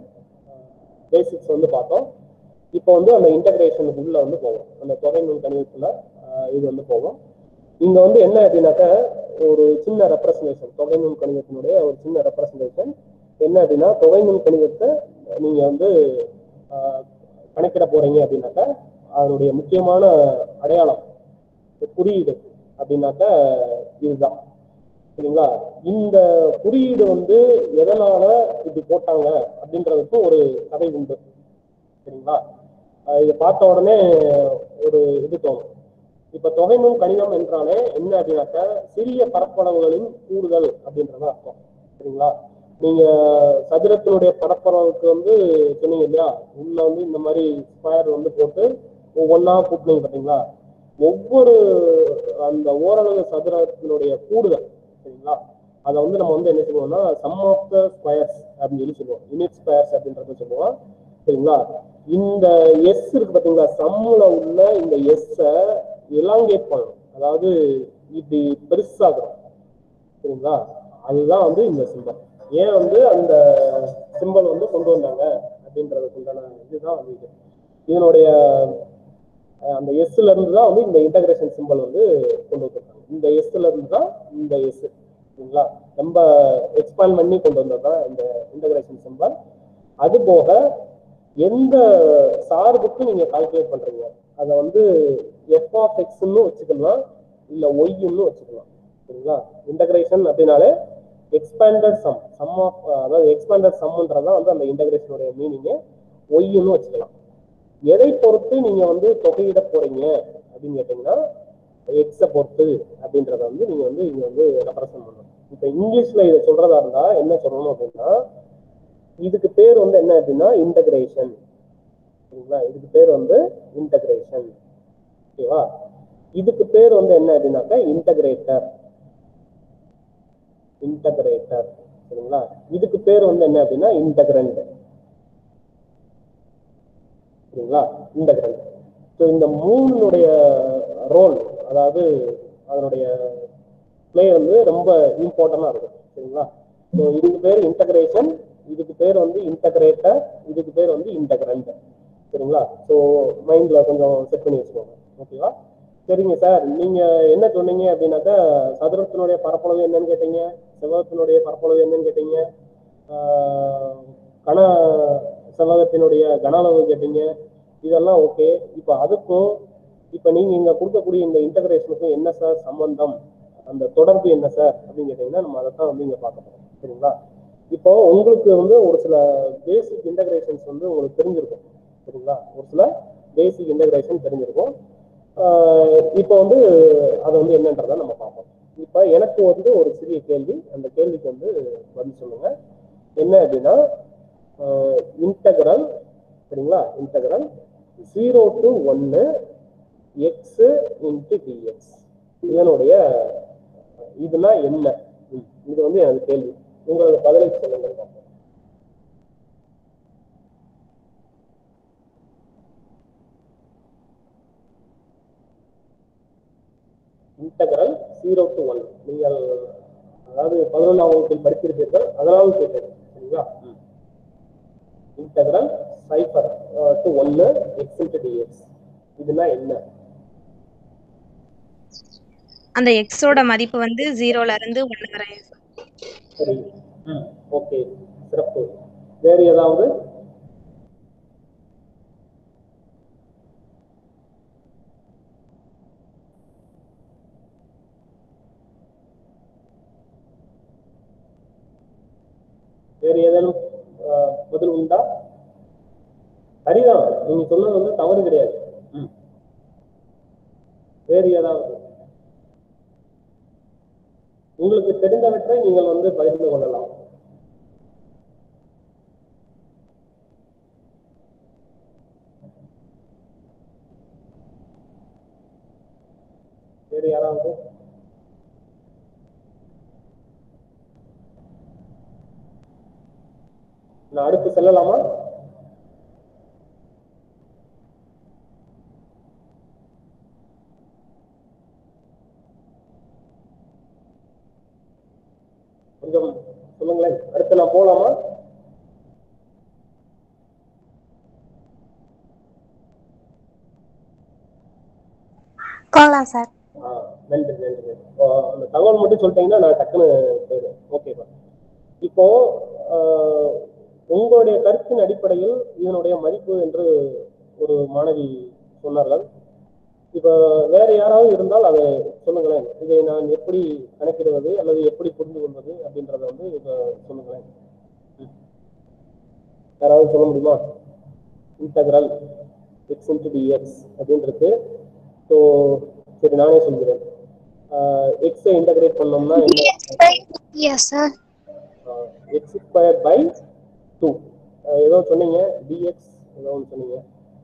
Speaker 1: பேசிக்ஸ் வந்து பார்த்தோம் இப்போ வந்து அந்த இன்டகிரேஷனுக்கு உள்ள வந்து போவோம் அந்த தொகை நுண்கணிதத்துல ஆஹ் இது வந்து போவோம் இங்க வந்து என்ன அப்படின்னாக்க ஒரு சின்ன ரெப்ரசன்டேஷன் தொகை நுண் கணிதத்தினுடைய ஒரு சின்ன ரெப்ரசன்டேஷன் என்ன அப்படின்னா தொகை நுண் கணிதத்தை நீங்க வந்து ஆஹ், கணக்கிட போறீங்க அப்படின்னாக்க அதனுடைய முக்கியமான அடையாளம் குறியீடு அப்படின்னாக்க இதுதான் சரிங்களா இந்த குறியீடு வந்து எதனால இப்படி போட்டாங்க அப்படின்றதுக்கு ஒரு கதை உண்டு சரிங்களா ஆஹ் இதை பார்த்த உடனே ஒரு இது தோணும் இப்ப தொகைநூல் கணிதம் என்றாலே என்ன அப்படின்னாக்க சிறிய பரப்பளவுகளின் கூடுதல் அப்படின்றத அர்த்தம் சரிங்களா நீங்க சதுரத்தினுடைய பரப்பளவுக்கு வந்து சொன்னீங்க இல்லையா உள்ள வந்து இந்த மாதிரி ஸ்கொயர் வந்து போட்டு ஒவ்வொன்றா கூட்டினீங்க பார்த்தீங்களா ஒவ்வொரு அந்த ஓரளவு சதுரத்தினுடைய கூடுதல் சரிங்களா அதை வந்து நம்ம வந்து என்ன சொல்லுவோம்னா சம் ஆஃப் த ஸ்கொயர்ஸ் அப்படின்னு சொல்லி சொல்லுவோம் யூனிட் ஸ்கொயர்ஸ் அப்படின்றத சொல்லுவோம் சரிங்களா இந்த எஸ் இருக்கு பாத்தீங்களா சம்முல உள்ள இந்த எஸ்ஸ எலாங்கேட் பண்ணணும் அதாவது இப்படி பெருசாகணும் சரிங்களா அதுதான் வந்து இந்த சிம்பல் ஏன் வந்து அந்த சிம்பல் வந்து கொண்டு வந்தாங்க அப்படின்றதுக்கு உண்டான இதுதான் வந்து இது இதனுடைய அஹ், அந்த எஸ்ல இருந்து தான் வந்து இந்த இன்டகிரேஷன் சிம்பல் வந்து கொண்டு வந்திருக்காங்க இந்த எஸ்ல இருந்து தான் இந்த எஸ் சரிங்களா ரொம்ப எக்ஸ்பாண்ட் பண்ணி கொண்டு வந்தது தான் இந்த இன்டகிரேஷன் சிம்பல் அது போக எந்த சார்புக்கு நீங்க கால்குலேட் பண்றீங்க அதை வந்து எஃப் ஆஃப் எக்ஸ்ன்னு வச்சுக்கலாம் இல்ல ஒய்ன்னு வச்சுக்கலாம் சரிங்களா இன்டகிரேஷன் அப்படின்னாலே எக்ஸ்பேண்டட் சம் சம் ஆஃப் அதாவது எக்ஸ்பேண்டட் சம்ன்றதான் வந்து அந்த இன்டகிரேஷனுடைய மீனிங் ஒய்ன்னு வச்சுக்கலாம் எதை பொறுத்து நீங்க வந்து தொகையிட போறீங்க அப்படின்னு கேட்டீங்கன்னா எக்ஸை பொறுத்து அப்படின்றத வந்து நீங்க வந்து இங்க வந்து ரெப்ரசன்ட் பண்ணணும் இப்ப இங்கிலீஷ்ல இதை சொல்றதா இருந்தா என்ன சொல்லணும் அப்படின்னா இதுக்கு பேர் வந்து என்ன அப்படின்னா இன்டகிரேஷன் சரிங்களா இதுக்கு பேர் வந்து இன்டகிரேஷன் ஓகேவா இதுக்கு பேர் வந்து என்ன அப்படின்னாக்கா இன்டகிரேட்டர் இன்டகிரேட்டர் சரிங்களா இதுக்கு பேர் வந்து என்ன அப்படின்னா இன்டகிரண்ட் சரிங்களா இன்டகிரண்ட் ஸோ இந்த மூணுடைய ரோல் அதாவது அதனுடைய ப்ளே வந்து ரொம்ப இம்பார்ட்டண்டா இருக்கும் சரிங்களா ஸோ இதுக்கு பேர் இன்டகிரேஷன் இதுக்கு பேர் வந்து இன்டகிரேட்டர் இதுக்கு பேர் வந்து இன்டகிரண்ட் சரிங்களா ஸோ மைண்ட்ல கொஞ்சம் செட் பண்ணி வச்சுக்கோங்க ஓகேவா சரிங்க சார் நீங்க என்ன சொன்னீங்க அப்படின்னாக்கா சதுரத்தினுடைய பரப்பளவு என்னன்னு கேட்டீங்க செவ்வகத்தினுடைய பரப்பளவு என்னன்னு கேட்டீங்க ஆஹ் கன செவ்வகத்தினுடைய கன அளவு கேட்டீங்க இதெல்லாம் ஓகே இப்போ அதுக்கும் இப்போ நீங்க இங்க கொடுக்கக்கூடிய இந்த இன்டகிரேஷனுக்கும் என்ன சார் சம்பந்தம் அந்த தொடர்பு என்ன சார் அப்படின்னு கேட்டீங்கன்னா நம்ம அதை தான் வந்து இங்க பார்க்க போறோம் சரிங்களா இப்போ உங்களுக்கு வந்து ஒரு சில பேசிக் இன்டகிரேஷன்ஸ் வந்து உங்களுக்கு தெரிஞ்சிருக்கும் சரிங்களா ஒரு சில பேசிக் இன்டகிரேஷன் தெரிஞ்சிருக்கும் ஆஹ் இப்போ வந்து அது வந்து என்னன்றதை நம்ம பார்ப்போம் இப்போ எனக்கு வந்து ஒரு சிறிய கேள்வி அந்த கேள்விக்கு வந்து பதில் சொல்லுங்க என்ன அப்படின்னா இன்டகரல் சரிங்களா இன்டகரல் ஜீரோ டு ஒன்னு எக்ஸ் இன்ட்டு டிஎக்ஸ் இதனுடைய இதுனா என்ன ம், இது வந்து எனக்கு கேள்வி உங்களோட பதிலை சொல்லுங்க பார்ப்போம் இன்டகரல் ஜீரோ டு ஒன் நீங்கள் அதாவது பதினொன்றாம் வகுப்பில் படித்திருப்பீர்கள் அதனால கேட்டேன் சரிங்களா இன்டகரல் சைஃபர் டு ஒன்னு எக்ஸ் இன்ட்டு டிஎக்ஸ் இதுனா என்ன
Speaker 2: அந்த எக்ஸோட மதிப்பு வந்து ஜீரோல இருந்து ஒண்ணு வரை
Speaker 1: சரி ஓகே சிறப்பு வேறு ஏதாவது வேறு ஏதேனும் ஆஹ், பதில் உண்டா சரிதான் நீங்க சொன்னது வந்து தவறு கிடையாது ம். வேறு ஏதாவது உங்களுக்கு தெரிந்தவற்றை நீங்கள் வந்து பகிர்ந்து கொள்ளலாம் வேறு யாராவது நான் அடுத்து செல்லலாமா கொஞ்சம் சொல்லுங்களேன் அடுத்து நான் போலாமா
Speaker 4: போகலாம் சார்
Speaker 1: ஆ, நன்றி நன்றி ஆ, அந்த தகவல் மட்டும் சொல்லிட்டீங்கன்னா நான் டக்குன்னு போயிடுவேன் ஓகேப்பா இப்போ ஆ, உங்களுடைய கருத்தின் அடிப்படையில் இதனுடைய மதிப்பு என்று ஒரு மாணவி சொன்னார்கள் இப்போ வேற யாராவது இருந்தால் அதை சொல்லுங்களேன் இதை நான் எப்படி கணக்கிடுவது அல்லது எப்படி புரிந்து கொள்வது அப்படின்றத வந்து இப்போ சொல்லுங்களேன் ம். யாராவது சொல்ல முடியுமா இன்டகிரல் எக்ஸ் இன்டு டிஎக்ஸ் அப்படின்றது ஸோ சரி நானே சொல்கிறேன் எக்ஸை இன்டகிரேட் பண்ணோம்னா என்ன
Speaker 4: yes sir
Speaker 1: x square by two ஏதோ சொன்னீங்க டிஎக்ஸ் ஏதோ ஒன்று சொன்னீங்க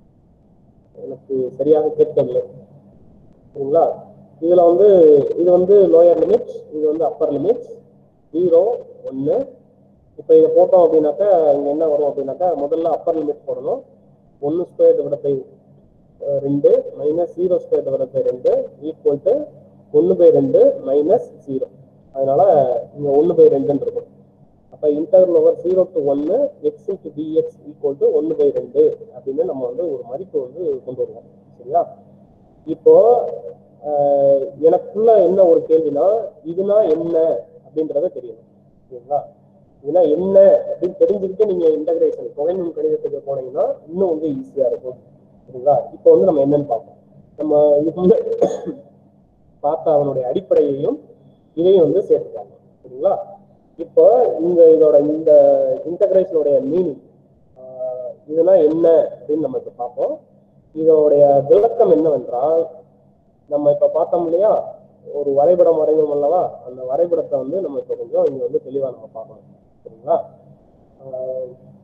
Speaker 1: எனக்கு சரியாக கேட்கவில்லை சரிங்களா இதுல வந்து இது வந்து லோயர் லிமிட் இது வந்து அப்பர் லிமிட் ஜீரோ ஒன்று இப்போ இதை போட்டோம் அப்படின்னாக்கா இங்க என்ன வரும் அப்படின்னாக்கா முதல்ல அப்பர் லிமிட் போடணும் ஒன்று ஸ்கொயர் டிவைட் பை ரெண்டு minus zero square divide by ரெண்டு ஈக்குவல் டு ஒன்று பை ரெண்டு மைனஸ் ஜீரோ அதனால இங்க ஒன்று பை ரெண்டுன்னு இருக்கும் அப்ப இன்டர்வல் ஓவர் ஜீரோ டு ஒன்னு x into d x equal to ஒன்று பை ரெண்டு அப்படின்னு நம்ம வந்து ஒரு மதிப்பு வந்து கொண்டு வருவோம் சரிங்களா இப்போ ஆஹ், எனக்குள்ள என்ன ஒரு கேள்வினா இதுனா என்ன அப்படின்றத தெரியணும் சரிங்களா இதுனா என்ன அப்படின்னு தெரிஞ்சுக்கிட்டு நீங்க இன்டகிரேஷன் தொகைநுண் கணிதத்துக்கு போனீங்கன்னா இன்னும் வந்து ஈஸியா இருக்கும் சரிங்களா இப்போ வந்து நம்ம என்னன்னு பார்ப்போம் நம்ம இதுக்கு வந்து பார்த்த அவனுடைய அடிப்படையையும் இதையும் வந்து சேர்த்துக்காங்க சரிங்களா இப்போ இந்த இதோட இந்த இன்டகிரேஷனுடைய மீனிங் இதெல்லாம் என்ன அப்படின்னு நம்ம இப்ப பார்ப்போம் இதோடைய விளக்கம் என்னவென்றால் நம்ம இப்ப பார்த்தோம் இல்லையா ஒரு வரைபடம் வரைஞ்சோம் அல்லவா அந்த வரைபடத்தை வந்து நம்ம இப்ப கொஞ்சம் இங்க வந்து தெளிவா நம்ம பார்க்கணும் சரிங்களா ஆஹ்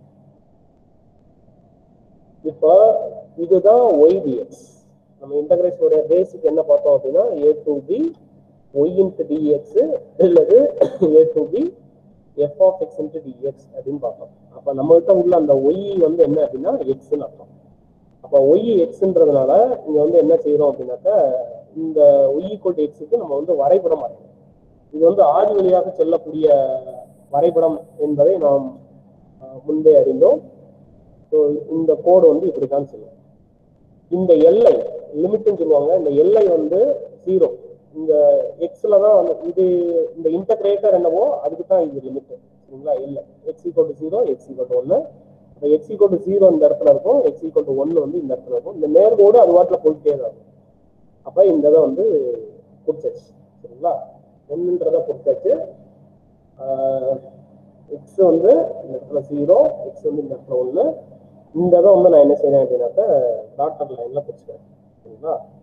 Speaker 1: இப்போ இதுதான் ஒய்டிஎக்ஸ் நம்ம இன்டகிரேஷனுடைய பேசிக் என்ன பார்த்தோம் அப்படின்னா a to b y into d x அல்லது a to b f of x into d x அப்படின்னு பார்த்தோம் அப்ப நம்மகிட்ட உள்ள அந்த ஒய் வந்து என்ன அப்படின்னா எக்ஸ்ன்னு அர்த்தம் அப்ப ஒய் எக்ஸ்ன்றதுனால இங்க வந்து என்ன செய்யறோம் அப்படின்னாக்கா இந்த ஒய் ஈக்குவல் எக்ஸுக்கு நம்ம வந்து வரைபடம் வரையணும் இது வந்து ஆதி வழியாக செல்லக்கூடிய வரைபடம் என்பதை நாம் அஹ், முன்பே அறிந்தோம் ஸோ இந்த கோடு வந்து இப்படித்தான் செல்லும் இந்த எல்லை லிமிட்னு சொல்லுவாங்க இந்த எல்லை வந்து ஜீரோ இந்த எக்ஸ்ல தான் வந்து இது இந்த இன்டகிரேட்டர் என்னவோ அதுக்கு தான் இது லிமிட் சரிங்களா இல்லை x equal to zero x equal to ஒன்று இப்போ எக்ஸ் ஈக்குவல் டு ஜீரோ இந்த இடத்துல இருக்கும் எக்ஸ் ஈக்குவல் டு ஒன்று வந்து இந்த இடத்துல இருக்கும் இந்த நேர்கோடு அது வாட்டில் போயிட்டே தான் இருக்கும் அப்போ இந்த இதை வந்து பிடிச்சாச்சு சரிங்களா ஒன்றுன்றதை பிடிச்சாச்சு எக்ஸ் வந்து இந்த இடத்துல ஜீரோ எக்ஸ் வந்து இந்த இடத்துல ஒன்று இந்த இதை வந்து நான் என்ன செய்றேன் அப்படின்னாக்கா டாட்டர் லைன்ல பிடிச்சிக்கிறேன் சரிங்களா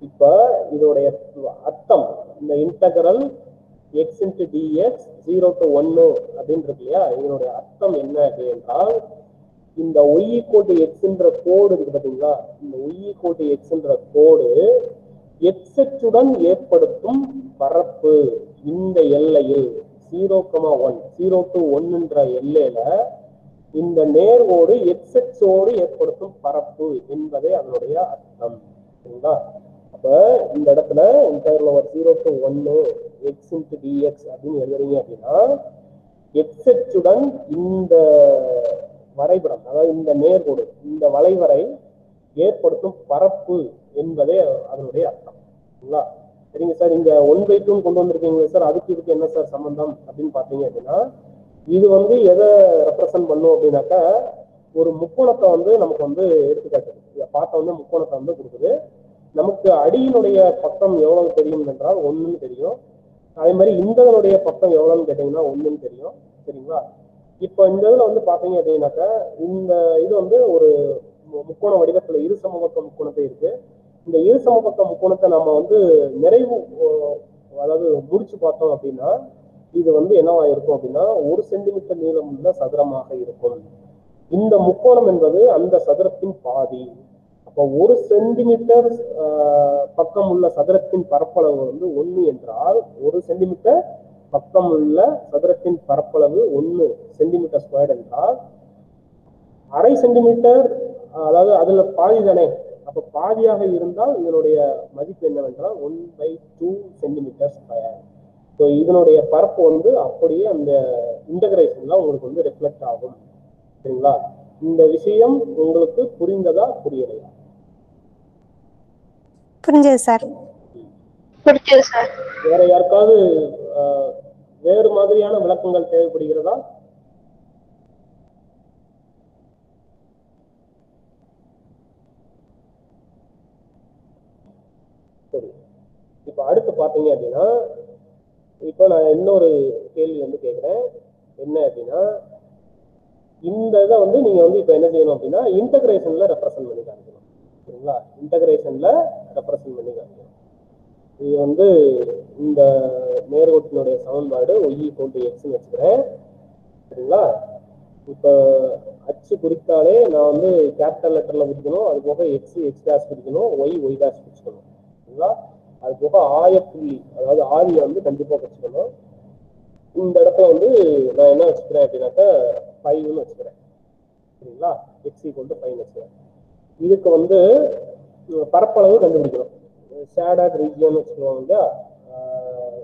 Speaker 1: இப்ப இதோடைய அர்த்தம் இந்த integral x into d x zero to ஒன்னு அப்படின்னு இருக்கு இல்லையா இதனுடைய அர்த்தம் என்ன அப்படி என்றால் இந்த ஒய் ஈக்குவல் எக்ஸ்ன்ற கோடு இருக்கு பாத்தீங்களா இந்த ஒய் ஈக்குவல் எக்ஸ்ன்ற கோடு எக்ஸுடன் ஏற்படுத்தும் பரப்பு இந்த எல்லையில் zero comma one zero to ஒன்னுன்ற எல்லையில இந்த நேர்கோடு எக்ஸோடு ஏற்படுத்தும் பரப்பு என்பதே அதனுடைய அர்த்தம் சரிங்களா அப்ப இந்த இடத்துல இன்டர்வல் ஓவர் ஜீரோ டு ஒன்னு எக்ஸ் இன்டு டிஎக்ஸ் அப்படின்னு எழுதுறீங்க அப்படின்னா எக்ஸுடன் இந்த வரைபடம் அதாவது இந்த நேர்கோடு இந்த வளைவரை ஏற்படுத்தும் பரப்பு என்பதே அதனுடைய அர்த்தம் சரிங்களா சரிங்க சார் இங்க ஒன் பை டூன்னு கொண்டு வந்திருக்கீங்க சார் அதுக்கு இதுக்கு என்ன சார் சம்பந்தம் அப்படின்னு பாத்தீங்க அப்படின்னா இது வந்து எதை ரெப்ரசன்ட் பண்ணும் அப்படின்னாக்கா ஒரு முக்கோணத்தை வந்து நமக்கு வந்து எடுத்துக்காட்டுது இதை பார்த்த வந்து முக்கோணத்தை வந்து கொடுக்குது நமக்கு அடியினுடைய பக்கம் எவ்வளவு தெரியும் என்றால் ஒண்ணுன்னு தெரியும் அதே மாதிரி இந்ததனுடைய பக்கம் எவ்வளவுன்னு கேட்டீங்கன்னா ஒண்ணுன்னு தெரியும் சரிங்களா இப்போ இந்த இதுல வந்து பாத்தீங்க அப்படின்னாக்கா இந்த இது வந்து ஒரு மு- முக்கோண வடிவத்துல இரு சமபக்க முக்கோணத்தை இருக்கு இந்த இரு சமபக்க முக்கோணத்தை நம்ம வந்து நிறைவு ஓ, அதாவது முடிச்சு பார்த்தோம் அப்படின்னா இது வந்து என்னவா இருக்கும் அப்படின்னா ஒரு சென்டிமீட்டர் நீளம் உள்ள சதுரமாக இருக்கும் இந்த முக்கோணம் என்பது அந்த சதுரத்தின் பாதி அப்போ ஒரு சென்டிமீட்டர் ஆஹ், பக்கம் உள்ள சதுரத்தின் பரப்பளவு வந்து ஒண்ணு என்றால் ஒரு சென்டிமீட்டர் பக்கம் உள்ள சதுரத்தின் பரப்பளவு ஒண்ணு சென்டிமீட்டர் ஸ்கொயர் என்றால் அரை சென்டிமீட்டர் ஆஹ், அதாவது அதுல பாதி தானே அப்ப பாதியாக இருந்தால் இதனுடைய மதிப்பு என்னவென்றால் one by two centimetre square so இதனுடைய பரப்பு வந்து அப்படியே அந்த இன்டகிரேஷன்ல உங்களுக்கு வந்து ரிஃப்ளெக்ட் ஆகும் சரிங்களா இந்த விஷயம் உங்களுக்கு புரிந்ததா புரியலையா
Speaker 4: புரிஞ்சது சார்
Speaker 3: புரிஞ்சது சார்
Speaker 1: வேற யாருக்காவது ஆஹ், வேறு மாதிரியான விளக்கங்கள் தேவைப்படுகிறதா சரி இப்ப அடுத்து பாத்தீங்க அப்படின்னா இப்போ நான் இன்னொரு கேள்வி வந்து கேட்கிறேன் என்ன அப்படின்னா இந்த இதை வந்து நீங்க வந்து இப்ப என்ன செய்யணும் அப்படின்னா இன்டகிரேஷன்ல ரெப்ரசன்ட் பண்ணி காமிக்கணும் சரிங்களா இன்டகிரேஷன்ல ரெப்ரசன்ட் பண்ணி காமிக்கணும் இது வந்து இந்த நேர்கோட்டினுடைய சமன்பாடு ஒய் போட்டு எக்ஸ்னு வச்சுக்கிறேன் சரிங்களா இப்போ அச்சு குறித்தாலே நான் வந்து கேபிட்டல் லெட்டர்ல குறிக்கணும் அது போக எக்ஸ் எக்ஸ் டேஷ் குறிக்கணும் ஒய் ஒய் டேஷ் குறிச்சுக்கணும் சரிங்களா அது போக ஆயப்புள்ளி அதாவது ஆதியை வந்து கண்டிப்பா வச்சுக்கணும் இந்த இடத்துல வந்து நான் என்ன வச்சுக்கிறேன் அப்படின்னாக்கா ஃபைவ்னு வச்சுக்கிறேன் சரிங்களா எக்ஸ் ஈக்குவல் டு ஃபைவ் வச்சுக்கிறேன் இதுக்கு வந்து உம், பரப்பளவு கண்டுபிடிக்கணும் ஷேடட் ரீஜியன் வச்சுக்குவாங்க இல்லையா ஆஹ்,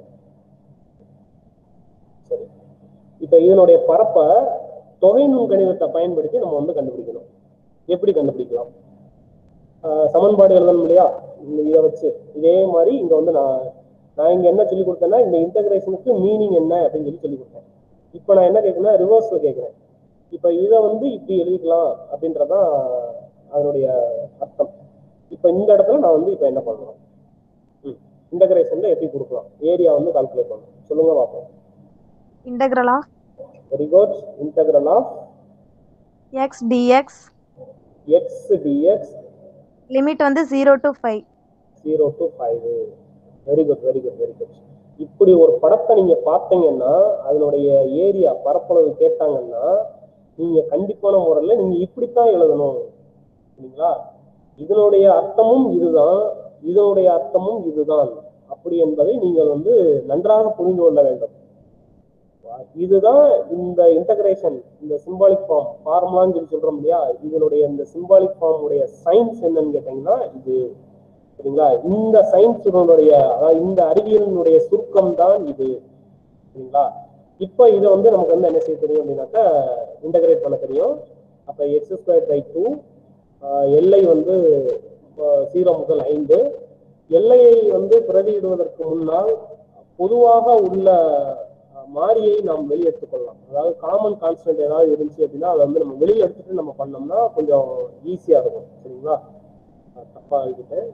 Speaker 1: சரி இப்ப இதனுடைய பரப்பை தொகை நுண் கணிதத்தை பயன்படுத்தி நம்ம வந்து கண்டுபிடிக்கணும் எப்படி கண்டுபிடிக்கலாம் ஆஹ், சமன்பாடு எழுதணும் இல்லையா இந்த இதை வச்சு இதே மாதிரி இங்க வந்து நான் நான் இங்க என்ன சொல்லி கொடுத்தேன்னா இந்த இன்டகிரேஷனுக்கு மீனிங் என்ன அப்படின்னு சொல்லி சொல்லி கொடுத்தேன் இப்போ நான் என்ன கேட்கிறேன்னா ரிவர்ஸ்ல கேட்கிறேன் இப்போ இதை வந்து இப்படி எழுதிக்கலாம் அப்படின்றதான் அதனுடைய அர்த்தம் இப்போ இந்த இடத்துல நான் வந்து இப்போ என்ன பண்ணணும் இன்டகிரேஷன்ல எப்படி கொடுக்கலாம் ஏரியா வந்து கால்குலேட் பண்ணணும் சொல்லுங்க பார்ப்போம்
Speaker 2: integral of
Speaker 1: very good integral of
Speaker 2: x dx
Speaker 1: x d x
Speaker 2: limit வந்து zero to five
Speaker 1: zero to five very good very good very good இப்படி ஒரு படத்தை நீங்க பார்த்தீங்கன்னா அதனுடைய ஏரியா பரப்பளவு கேட்டாங்கன்னா நீங்க கண்டிப்பான முறையில நீங்க இப்படித்தான் எழுதணும் சரிங்களா இதனுடைய அர்த்தமும் இதுதான் இதனுடைய அர்த்தமும் இதுதான் அப்படி என்பதை நீங்கள் வந்து நன்றாக புரிந்து கொள்ள வேண்டும் இதுதான் இந்த இன்டகிரேஷன் இந்த சிம்பாலிக் ஃபார்ம் ஃபார்முலான்னு சொல்லி சொல்றோம் இல்லையா இதனுடைய இந்த சிம்பாலிக் ஃபார்ம் உடைய சயின்ஸ் என்னன்னு கேட்டீங்கன்னா இது சரிங்களா இந்த சயின்ஸினுடைய அதாவது இந்த அறிவியலினுடைய சுருக்கம் தான் இது சரிங்களா இப்போ இதை வந்து நமக்கு வந்து என்ன செய்ய தெரியும் அப்படின்னாக்கா இன்டகிரேட் பண்ண தெரியும் அப்ப எக்ஸ் ஸ்கொயர் பை டூ எல்லை வந்து ஜீரோ முதல் ஐந்து எல்லையை வந்து பிரதியிடுவதற்கு முன்னால் பொதுவாக உள்ள அஹ், மாறியை நாம் வெளியெடுத்துக் கொள்ளலாம் அதாவது காமன் கான்ஸ்டன்ட் ஏதாவது இருந்துச்சு அப்படின்னா அதை வந்து நம்ம வெளியே எடுத்துட்டு நம்ம பண்ணோம்னா கொஞ்சம் ஈஸியா இருக்கும் சரிங்களா அஹ், தப்பா எழுதிட்டேன்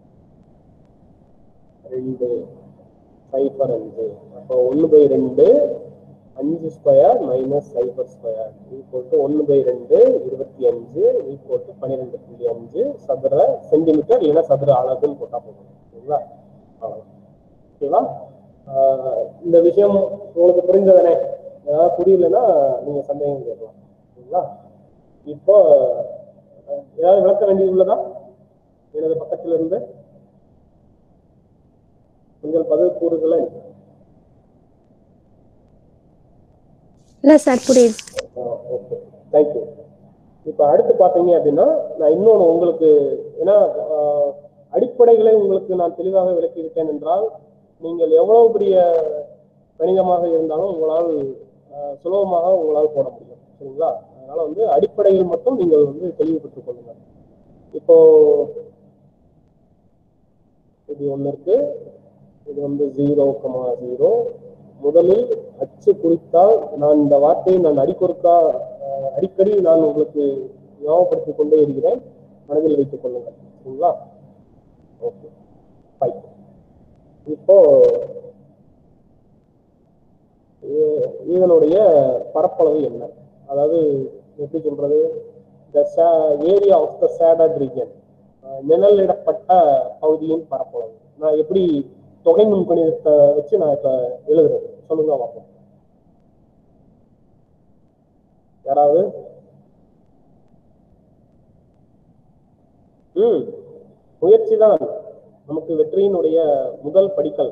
Speaker 1: ரெண்டு சைபர் அஞ்சு அப்போ ஒன்று பை ரெண்டு அஞ்சு square minus cipher square equal to ஒன்று பை ரெண்டு இருபத்தி அஞ்சு ஈக்குவல் டு பன்னிரெண்டு புள்ளி அஞ்சு சதுர சென்டிமீட்டர் இல்லைன்னா சதுர அலகுன்னு போட்டா போதும் சரிங்களா அவ்வளவுதான். ஓகேவா ஆஹ் இந்த விஷயம் உங்களுக்கு புரிஞ்சதானே ஏதாவது புரியலன்னா நீங்க சந்தேகம் கேட்கலாம் சரிங்களா இப்போ அஹ், ஏதாவது விளக்க வேண்டியது உள்ளதா எனது பக்கத்துல இருந்து உங்கள் பதில் கூறுகளை
Speaker 4: இல்ல சார் புரியுது
Speaker 1: ஓகே தேங்க்யூ இப்போ அடுத்து பார்த்தீங்க அப்படின்னா நான் இன்னொன்று உங்களுக்கு ஏன்னா ஆஹ், அடிப்படைகளை உங்களுக்கு நான் தெளிவாக விளக்கிவிட்டேன் என்றால் நீங்கள் எவ்வளவு பெரிய கணிதமாக இருந்தாலும் உங்களால் ஆஹ், சுலபமாக உங்களால் போட முடியும் சரிங்களா அதனால வந்து அடிப்படையில் மட்டும் நீங்கள் வந்து தெளிவு பெற்றுக் கொள்ளுங்கள் இப்போ இது ஒன்று இருக்கு இது வந்து ஜீரோ கமா ஜீரோ முதலில் அச்சு குறித்தால் நான் இந்த வார்த்தையை நான் அடிக்கொருக்கா அஹ், அடிக்கடி நான் உங்களுக்கு ஞாபகப்படுத்திக் கொண்டே இருக்கிறேன் மனதில் வைத்துக் கொள்ளுங்கள் சரிங்களா ஓகே ஃபைன் இப்போ இ- இதனுடைய பரப்பளவு என்ன அதாவது எப்படி சொல்றது the area of the shaded region நிழலிடப்பட்ட பகுதியின் பரப்பளவு நான் எப்படி தொகை நுண்கணிதத்தை வச்சு நான் இப்ப எழுதுறது சொல்லுங்க பார்ப்போம் யாராவது ம் முயற்சி தான் நமக்கு வெற்றியினுடைய முதல் படிக்கல்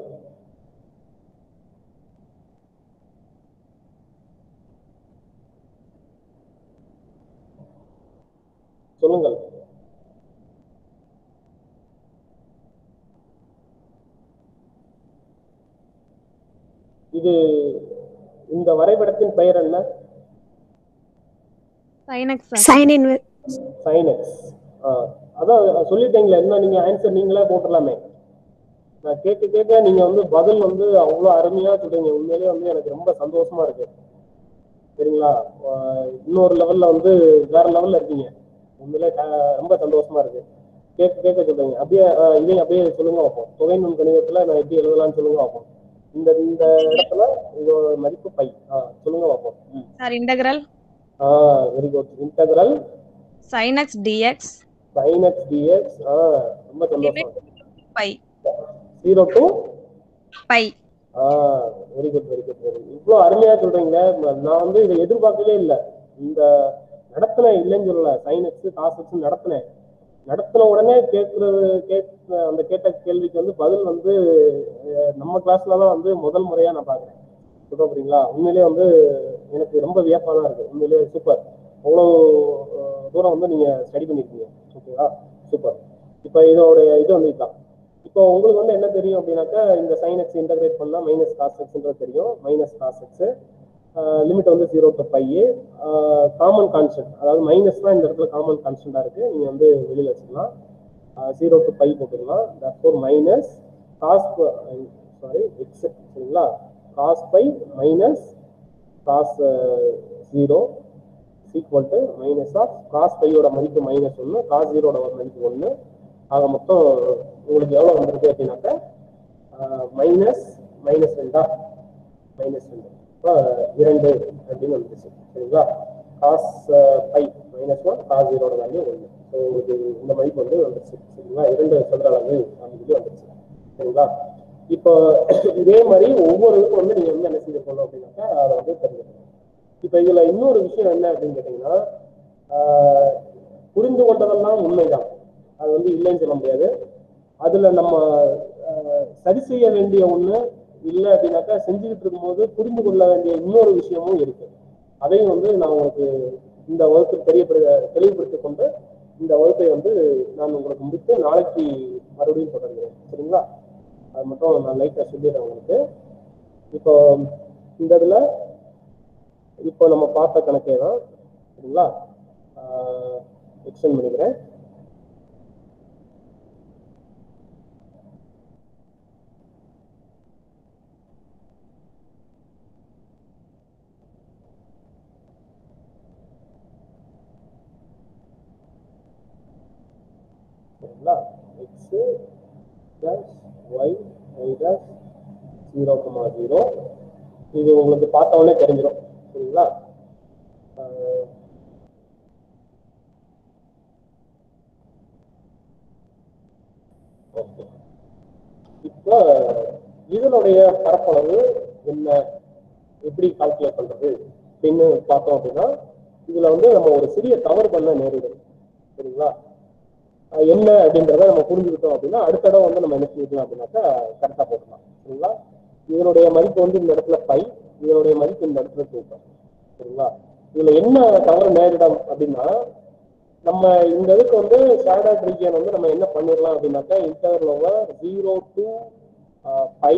Speaker 1: சொல்லுங்கள் இது இந்த வரைபடத்தின் பெயர் என்ன
Speaker 2: sine x sir
Speaker 4: sine in
Speaker 1: sine x அதான் சொல்லிட்டீங்களே என்ன நீங்க ஆன்சர் நீங்களே போட்டுடலாமே நான் கேட்க கேட்க நீங்க வந்து பதில் வந்து அவ்வளவு அருமையா சொல்றீங்க உண்மையிலேயே வந்து எனக்கு ரொம்ப சந்தோஷமா இருக்கு சரிங்களா ஆஹ் இன்னொரு லெவல்ல வந்து வேற லெவல்ல இருக்கீங்க உண்மையிலே க- ரொம்ப சந்தோஷமா இருக்கு கேட்க கேட்க சொல்றீங்க அப்படியே ஆஹ் இதையும் அப்படியே சொல்லுங்க பார்ப்போம் தொகை நுண் கணிதத்துல நான் எப்படி எழுதலாம்னு சொல்லுங்க பார்ப்போம் இந்த இந்த இடத்துல இதோட மதிப்பு பை ஆஹ் சொல்லுங்க பார்ப்போம் ம்.
Speaker 2: Sir integral
Speaker 1: ah very good integral
Speaker 2: sine x d x
Speaker 1: sin x dx ஆ ரொம்ப சந்தோஷம்
Speaker 2: பை
Speaker 1: ஜீரோ டு
Speaker 2: பை
Speaker 1: ஆ very good very good very இவ்வளோ அருமையா சொல்றீங்க ம- நான் வந்து இதை எதிர்பார்க்கவே இல்லை இந்த நடத்தினேன் இல்லைன்னு சொல்லல sin x cos x நடத்தினேன் நடத்தின உடனே கேட்கறது கேட்க அந்த கேட்ட கேள்விக்கு வந்து பதில் வந்து அஹ், நம்ம கிளாஸ்ல தான் வந்து முதல் முறையா நான் பாக்குறேன் சொல்ல போறீங்களா உண்மையிலேயே வந்து எனக்கு ரொம்ப வியப்பா தான் இருக்கு உண்மையிலேயே சூப்பர் அவ்வளோ அஹ், தூரம் வந்து நீங்க ஸ்டடி பண்ணிருக்கீங்க ஓகேவா சூப்பர் இப்போ இதோட இது வந்து இதுதான் இப்போ உங்களுக்கு வந்து என்ன தெரியும் அப்படின்னாக்கா இந்த sin x இன்டகிரேட் பண்ணா மைனஸ் காஸ் எக்ஸ்ன்றது தெரியும் மைனஸ் காஸ் எக்ஸ் லிமிட் வந்து zero to pi common constant அதாவது மைனஸ் தான் இந்த இடத்துல காமன் கான்ஸ்டன்டா இருக்கு நீங்க வந்து வெளியில வச்சுக்கலாம் ஜீரோ டு பை போட்டுக்கலாம் therefore minus cos sorry x சரிங்களா cos pi minus cos zero equal to minus of cos பையோட மதிப்பு மைனஸ் ஒன்று காஸ் ஜீரோட மதிப்பு ஒன்று ஆக மொத்தம் உங்களுக்கு எவ்வளோ வந்திருக்கு அப்படின்னாக்கா மைனஸ் மைனஸ் ரெண்டா மைனஸ் ரெண்டு இப்போ இரண்டு அப்படின்னு வந்துருச்சு சரிங்களா cos pi minus one cos ஜீரோட வேல்யூ ஒன்று ஸோ உங்களுக்கு இந்த மதிப்பு வந்து வந்துருச்சு சரிங்களா இரண்டு சதுர அளவு அப்படின்னு வந்துருச்சு சரிங்களா இப்போ இதே மாதிரி ஒவ்வொரு இதுக்கும் வந்து நீங்க வந்து என்ன செஞ்சுக்கணும் அப்படின்னாக்கா அதை வந்து தெரிஞ்சுக்கணும் இப்போ இதுல இன்னொரு விஷயம் என்ன அப்படின்னு கேட்டீங்கன்னா ஆஹ், புரிந்து கொண்டதெல்லாம் உண்மைதான் அது வந்து இல்லைன்னு சொல்ல முடியாது அதுல நம்ம ஆஹ், சரி செய்ய வேண்டிய ஒண்ணு இல்லை அப்படின்னாக்கா செஞ்சுக்கிட்டு இருக்கும்போது புரிந்து கொள்ள வேண்டிய இன்னொரு விஷயமும் இருக்கு அதையும் வந்து நான் உங்களுக்கு இந்த வகுப்பில் தெரியப்படு தெளிவுபடுத்திக் கொண்டு இந்த வகுப்பை வந்து நான் உங்களுக்கு முடித்து நாளைக்கு மறுபடியும் தொடர்கிறேன் சரிங்களா அது மட்டும் நான் லைட்டாக சொல்லிடுறேன் உங்களுக்கு இப்போ இந்த இதுல இப்போ நம்ம பார்த்த கணக்கே தான் சரிங்களா எக்ஸ்டெண்ட் பண்ணிக்கிறேன் சரிங்களா x plus y Y dash zero comma zero இது உங்களுக்கு பார்த்த உடனே தெரிஞ்சிடும் சரிங்களா ஆஹ் ஓகே இப்போ இதனுடைய பரப்பளவு என்ன எப்படி கால்குலேட் பண்றது அப்படின்னு பார்த்தோம் அப்படின்னா இதுல வந்து நம்ம ஒரு சிறிய தவறு பண்ண நேரிடும் சரிங்களா அஹ் என்ன அப்படின்றத நம்ம புரிஞ்சுக்கிட்டோம் அப்படின்னா அடுத்த இடம் வந்து நம்ம என்ன செய்யலாம் அப்படின்னாக்கா கரெக்டா போட்டுக்கலாம் சரிங்களா இதனுடைய மதிப்பு வந்து இந்த இடத்துல பை இதனுடைய மதிப்பு இந்த இடத்துல டூ பை சரிங்களா இதுல என்ன தவறு நேரிடும் அப்படின்னா நம்ம இந்த இதுக்கு வந்து ஸ்டாண்டர்ட் ரீஜியன் வந்து நம்ம என்ன பண்ணிடலாம் அப்படின்னாக்கா interval over zero to pi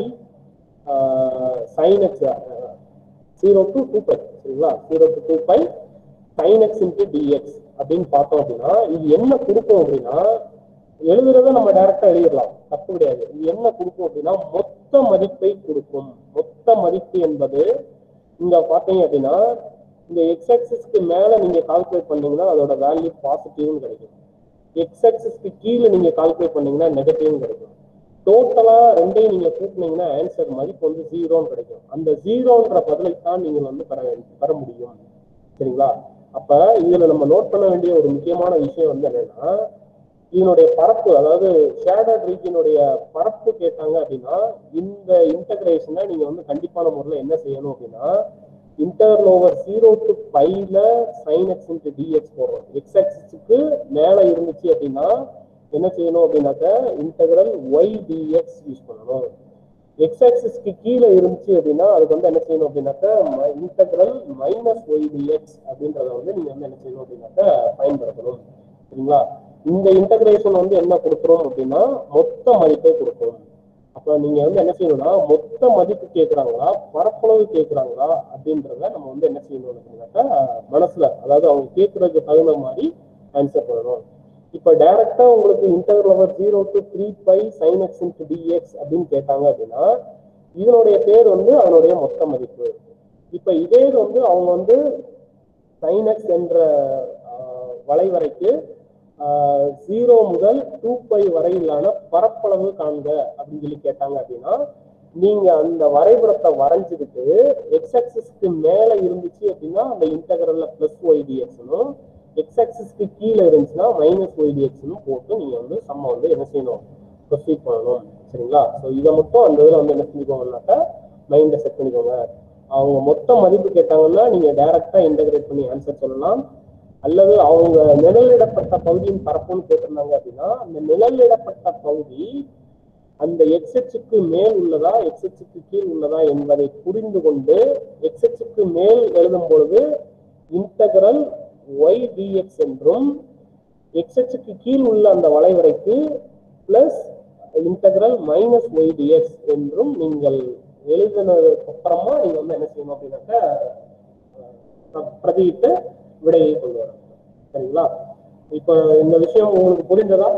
Speaker 1: sine x zero to two pi சரிங்களா zero to two pi sine x into d x அப்படின்னு பார்த்தோம் அப்படின்னா இது என்ன கொடுக்கும் அப்படின்னா எழுதுறத நம்ம டைரக்டா எழுதிடலாம் தப்பு கிடையாது இது என்ன கொடுக்கும் அப்படின்னா மொத்த மதிப்பை கொடுக்கும் மொத்த மதிப்பு என்பது இங்க பாத்தீங்க அப்படின்னா இந்த எக்ஸ் ஆக்சிஸ்க்கு மேல நீங்க கால்குலேட் பண்ணீங்கன்னா அதோட வேல்யூ பாசிட்டிவ்னு கிடைக்கும் எக்ஸ் ஆக்சிஸ்க்கு கீழே நீங்க கால்குலேட் பண்ணீங்கன்னா நெகட்டிவ்னு கிடைக்கும் டோட்டலா ரெண்டையும் நீங்க கூட்டினீங்கன்னா ஆன்சர் மதிப்பு வந்து ஜீரோன்னு கிடைக்கும் அந்த ஜீரோன்ற பதிலை தான் நீங்க வந்து பெற வேண்டும்- பெற முடியும் சரிங்களா அப்ப இதுல நம்ம நோட் பண்ண வேண்டிய ஒரு முக்கியமான விஷயம் வந்து என்னன்னா இதனுடைய பரப்பு அதாவது ஷேடட் ரீஜியனுடைய பரப்பு கேட்டாங்க அப்படின்னா இந்த இன்டகிரேஷனை நீங்க வந்து கண்டிப்பான முறையில் என்ன செய்யணும் அப்படின்னா இன்டர்வல் ஓவர் ஜீரோ டு பைல சைன் எக்ஸ் இன்ட்டு டிஎக்ஸ் போடுறோம் எக்ஸ் எக்ஸுக்கு மேல இருந்துச்சு அப்படின்னா என்ன செய்யணும் அப்படின்னாக்க இன்டகிரல் ஒய் டிஎக்ஸ் யூஸ் பண்ணணும் எக்ஸ் ஆக்சிஸ்க்கு கீழே இருந்துச்சு அப்படின்னா அதுக்கு வந்து என்ன செய்யணும் அப்படின்னாக்க இன்டகிரல் மைனஸ் ஒய் டிஎக்ஸ் அப்படின்றத வந்து நீங்க வந்து என்ன செய்யணும் அப்படின்னாக்க பயன்படுத்தணும் சரிங்களா இந்த இன்டகிரேஷன் வந்து என்ன கொடுக்குறோம் அப்படின்னா மொத்த மதிப்பை கொடுக்கும் அப்ப நீங்க வந்து என்ன செய்யணும்னா மொத்த மதிப்பு கேட்கறாங்களா பரப்பளவு கேட்கறாங்களா அப்படின்றத நம்ம வந்து என்ன செய்யணும் அப்படின்னாக்கா மனசுல அதாவது அவங்க கேட்கறதுக்கு தகுந்த மாதிரி ஆன்சர் பண்ணணும் இப்ப டைரக்டா உங்களுக்கு interval over zero to three pi sine x into d x அப்படின்னு கேட்டாங்க அப்படின்னா இதனுடைய பேர் வந்து அதனுடைய மொத்த மதிப்பு இப்ப இதே இது வந்து அவங்க வந்து சைன் எக்ஸ் என்ற ஆஹ், வளைவரைக்கு ஜீரோ முதல் டூ பை வரையிலான பரப்பளவு காண்க அப்படின்னு சொல்லி கேட்டாங்க அப்படின்னா நீங்க அந்த வரைபடத்தை வரைஞ்சுக்கிட்டு எக்ஸ் ஆக்சிஸ்க்கு மேல இருந்துச்சு அப்படின்னா அந்த இன்டகரல்ல பிளஸ் ஒய்டிஎக்ஸ்னும் எக்ஸ் ஆக்சிஸ்க்கு கீழே இருந்துச்சுன்னா மைனஸ் ஒய்டிஎக்ஸ்னு போட்டு நீங்க வந்து சம்ம வந்து என்ன செய்யணும் ப்ரொசீட் பண்ணணும் சரிங்களா ஸோ இதை மட்டும் அந்த இதில் வந்து என்ன செஞ்சுக்கோங்கன்னாக்கா மைண்டை செட் பண்ணிக்கோங்க அவங்க மொத்த மதிப்பு கேட்டாங்கன்னா நீங்க டைரக்டா இன்டகிரேட் பண்ணி ஆன்சர் சொல்லலாம் அல்லது அவங்க நிழலிடப்பட்ட பகுதியின் பரப்புன்னு கேட்டிருந்தாங்க அப்படின்னா அந்த நிழலிடப்பட்ட பகுதி அந்த எக்ஸ்எச்சுக்கு மேல் உள்ளதா எக்ஸ்எச்சுக்கு கீழ் உள்ளதா என்பதை புரிந்து கொண்டு எக்ஸ்எச்சுக்கு மேல் எழுதும் பொழுது இன்டகரல் ஒய் டிஎக்ஸ் என்றும் எக்ஸ்எச்சுக்கு கீழ் உள்ள அந்த வளைவரைக்கு plus integral minus y dx என்றும் நீங்கள் எழுதினதுக்கு அப்புறமா நீங்க வந்து என்ன செய்யணும் அப்படின்னாக்கா அஹ், பிரதியிட்டு விடையை கொண்டு வரணும் சரிங்களா இப்ப இந்த விஷயம் உங்களுக்கு புரிந்ததா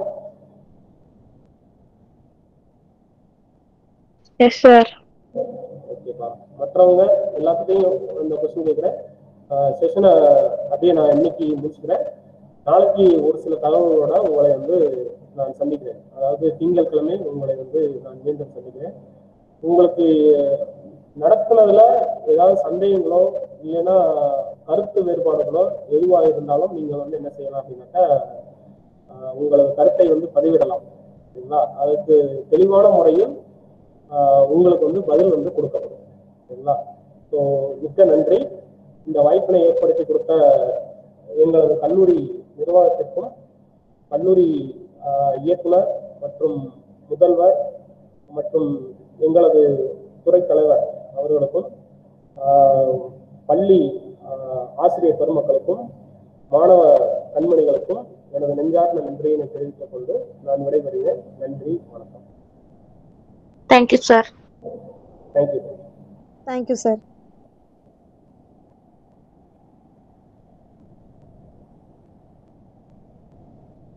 Speaker 3: எஸ் சார்
Speaker 1: ஓகேப்பா மற்றவங்க எல்லாத்துட்டையும் இந்த கொஸ்டின் கேட்குறேன் செஷனை அப்படியே நான் இன்னைக்கு முடிச்சுக்கிறேன் நாளைக்கு ஒரு சில தகவல்களோட உங்களை வந்து நான் சந்திக்கிறேன் அதாவது திங்கட்கிழமை உங்களை வந்து நான் மீண்டும் சந்திக்கிறேன் உங்களுக்கு நடத்துனதுல ஏதாவது சந்தேகங்களோ இல்லைன்னா கருத்து வேறுபாடுகளோ எதுவாக இருந்தாலும் நீங்க வந்து என்ன செய்யலாம் அப்படின்னாக்கா ஆஹ் உங்களது கருத்தை வந்து பதிவிடலாம் சரிங்களா அதுக்கு தெளிவான முறையில் ஆஹ் உங்களுக்கு வந்து பதில் வந்து கொடுக்கப்படும் சரிங்களா ஸோ மிக்க நன்றி இந்த வாய்ப்பினை ஏற்படுத்தி கொடுத்த எங்களது கல்லூரி நிர்வாகத்திற்கும் கல்லூரி ஆஹ் இயக்குனர் மற்றும் முதல்வர் மற்றும் எங்களது துறை தலைவர் அவர்களுக்கும் ஆஹ் பள்ளி ஆஹ் ஆசிரியர் பெருமக்களுக்கும் மாணவ கண்மணிகளுக்கும் எனது நெஞ்சார்ந்த நன்றியினை தெரிவித்துக் கொண்டு நான் விடைபெறுகிறேன் நன்றி வணக்கம்
Speaker 3: thank you sir
Speaker 1: thank you
Speaker 2: thank you sir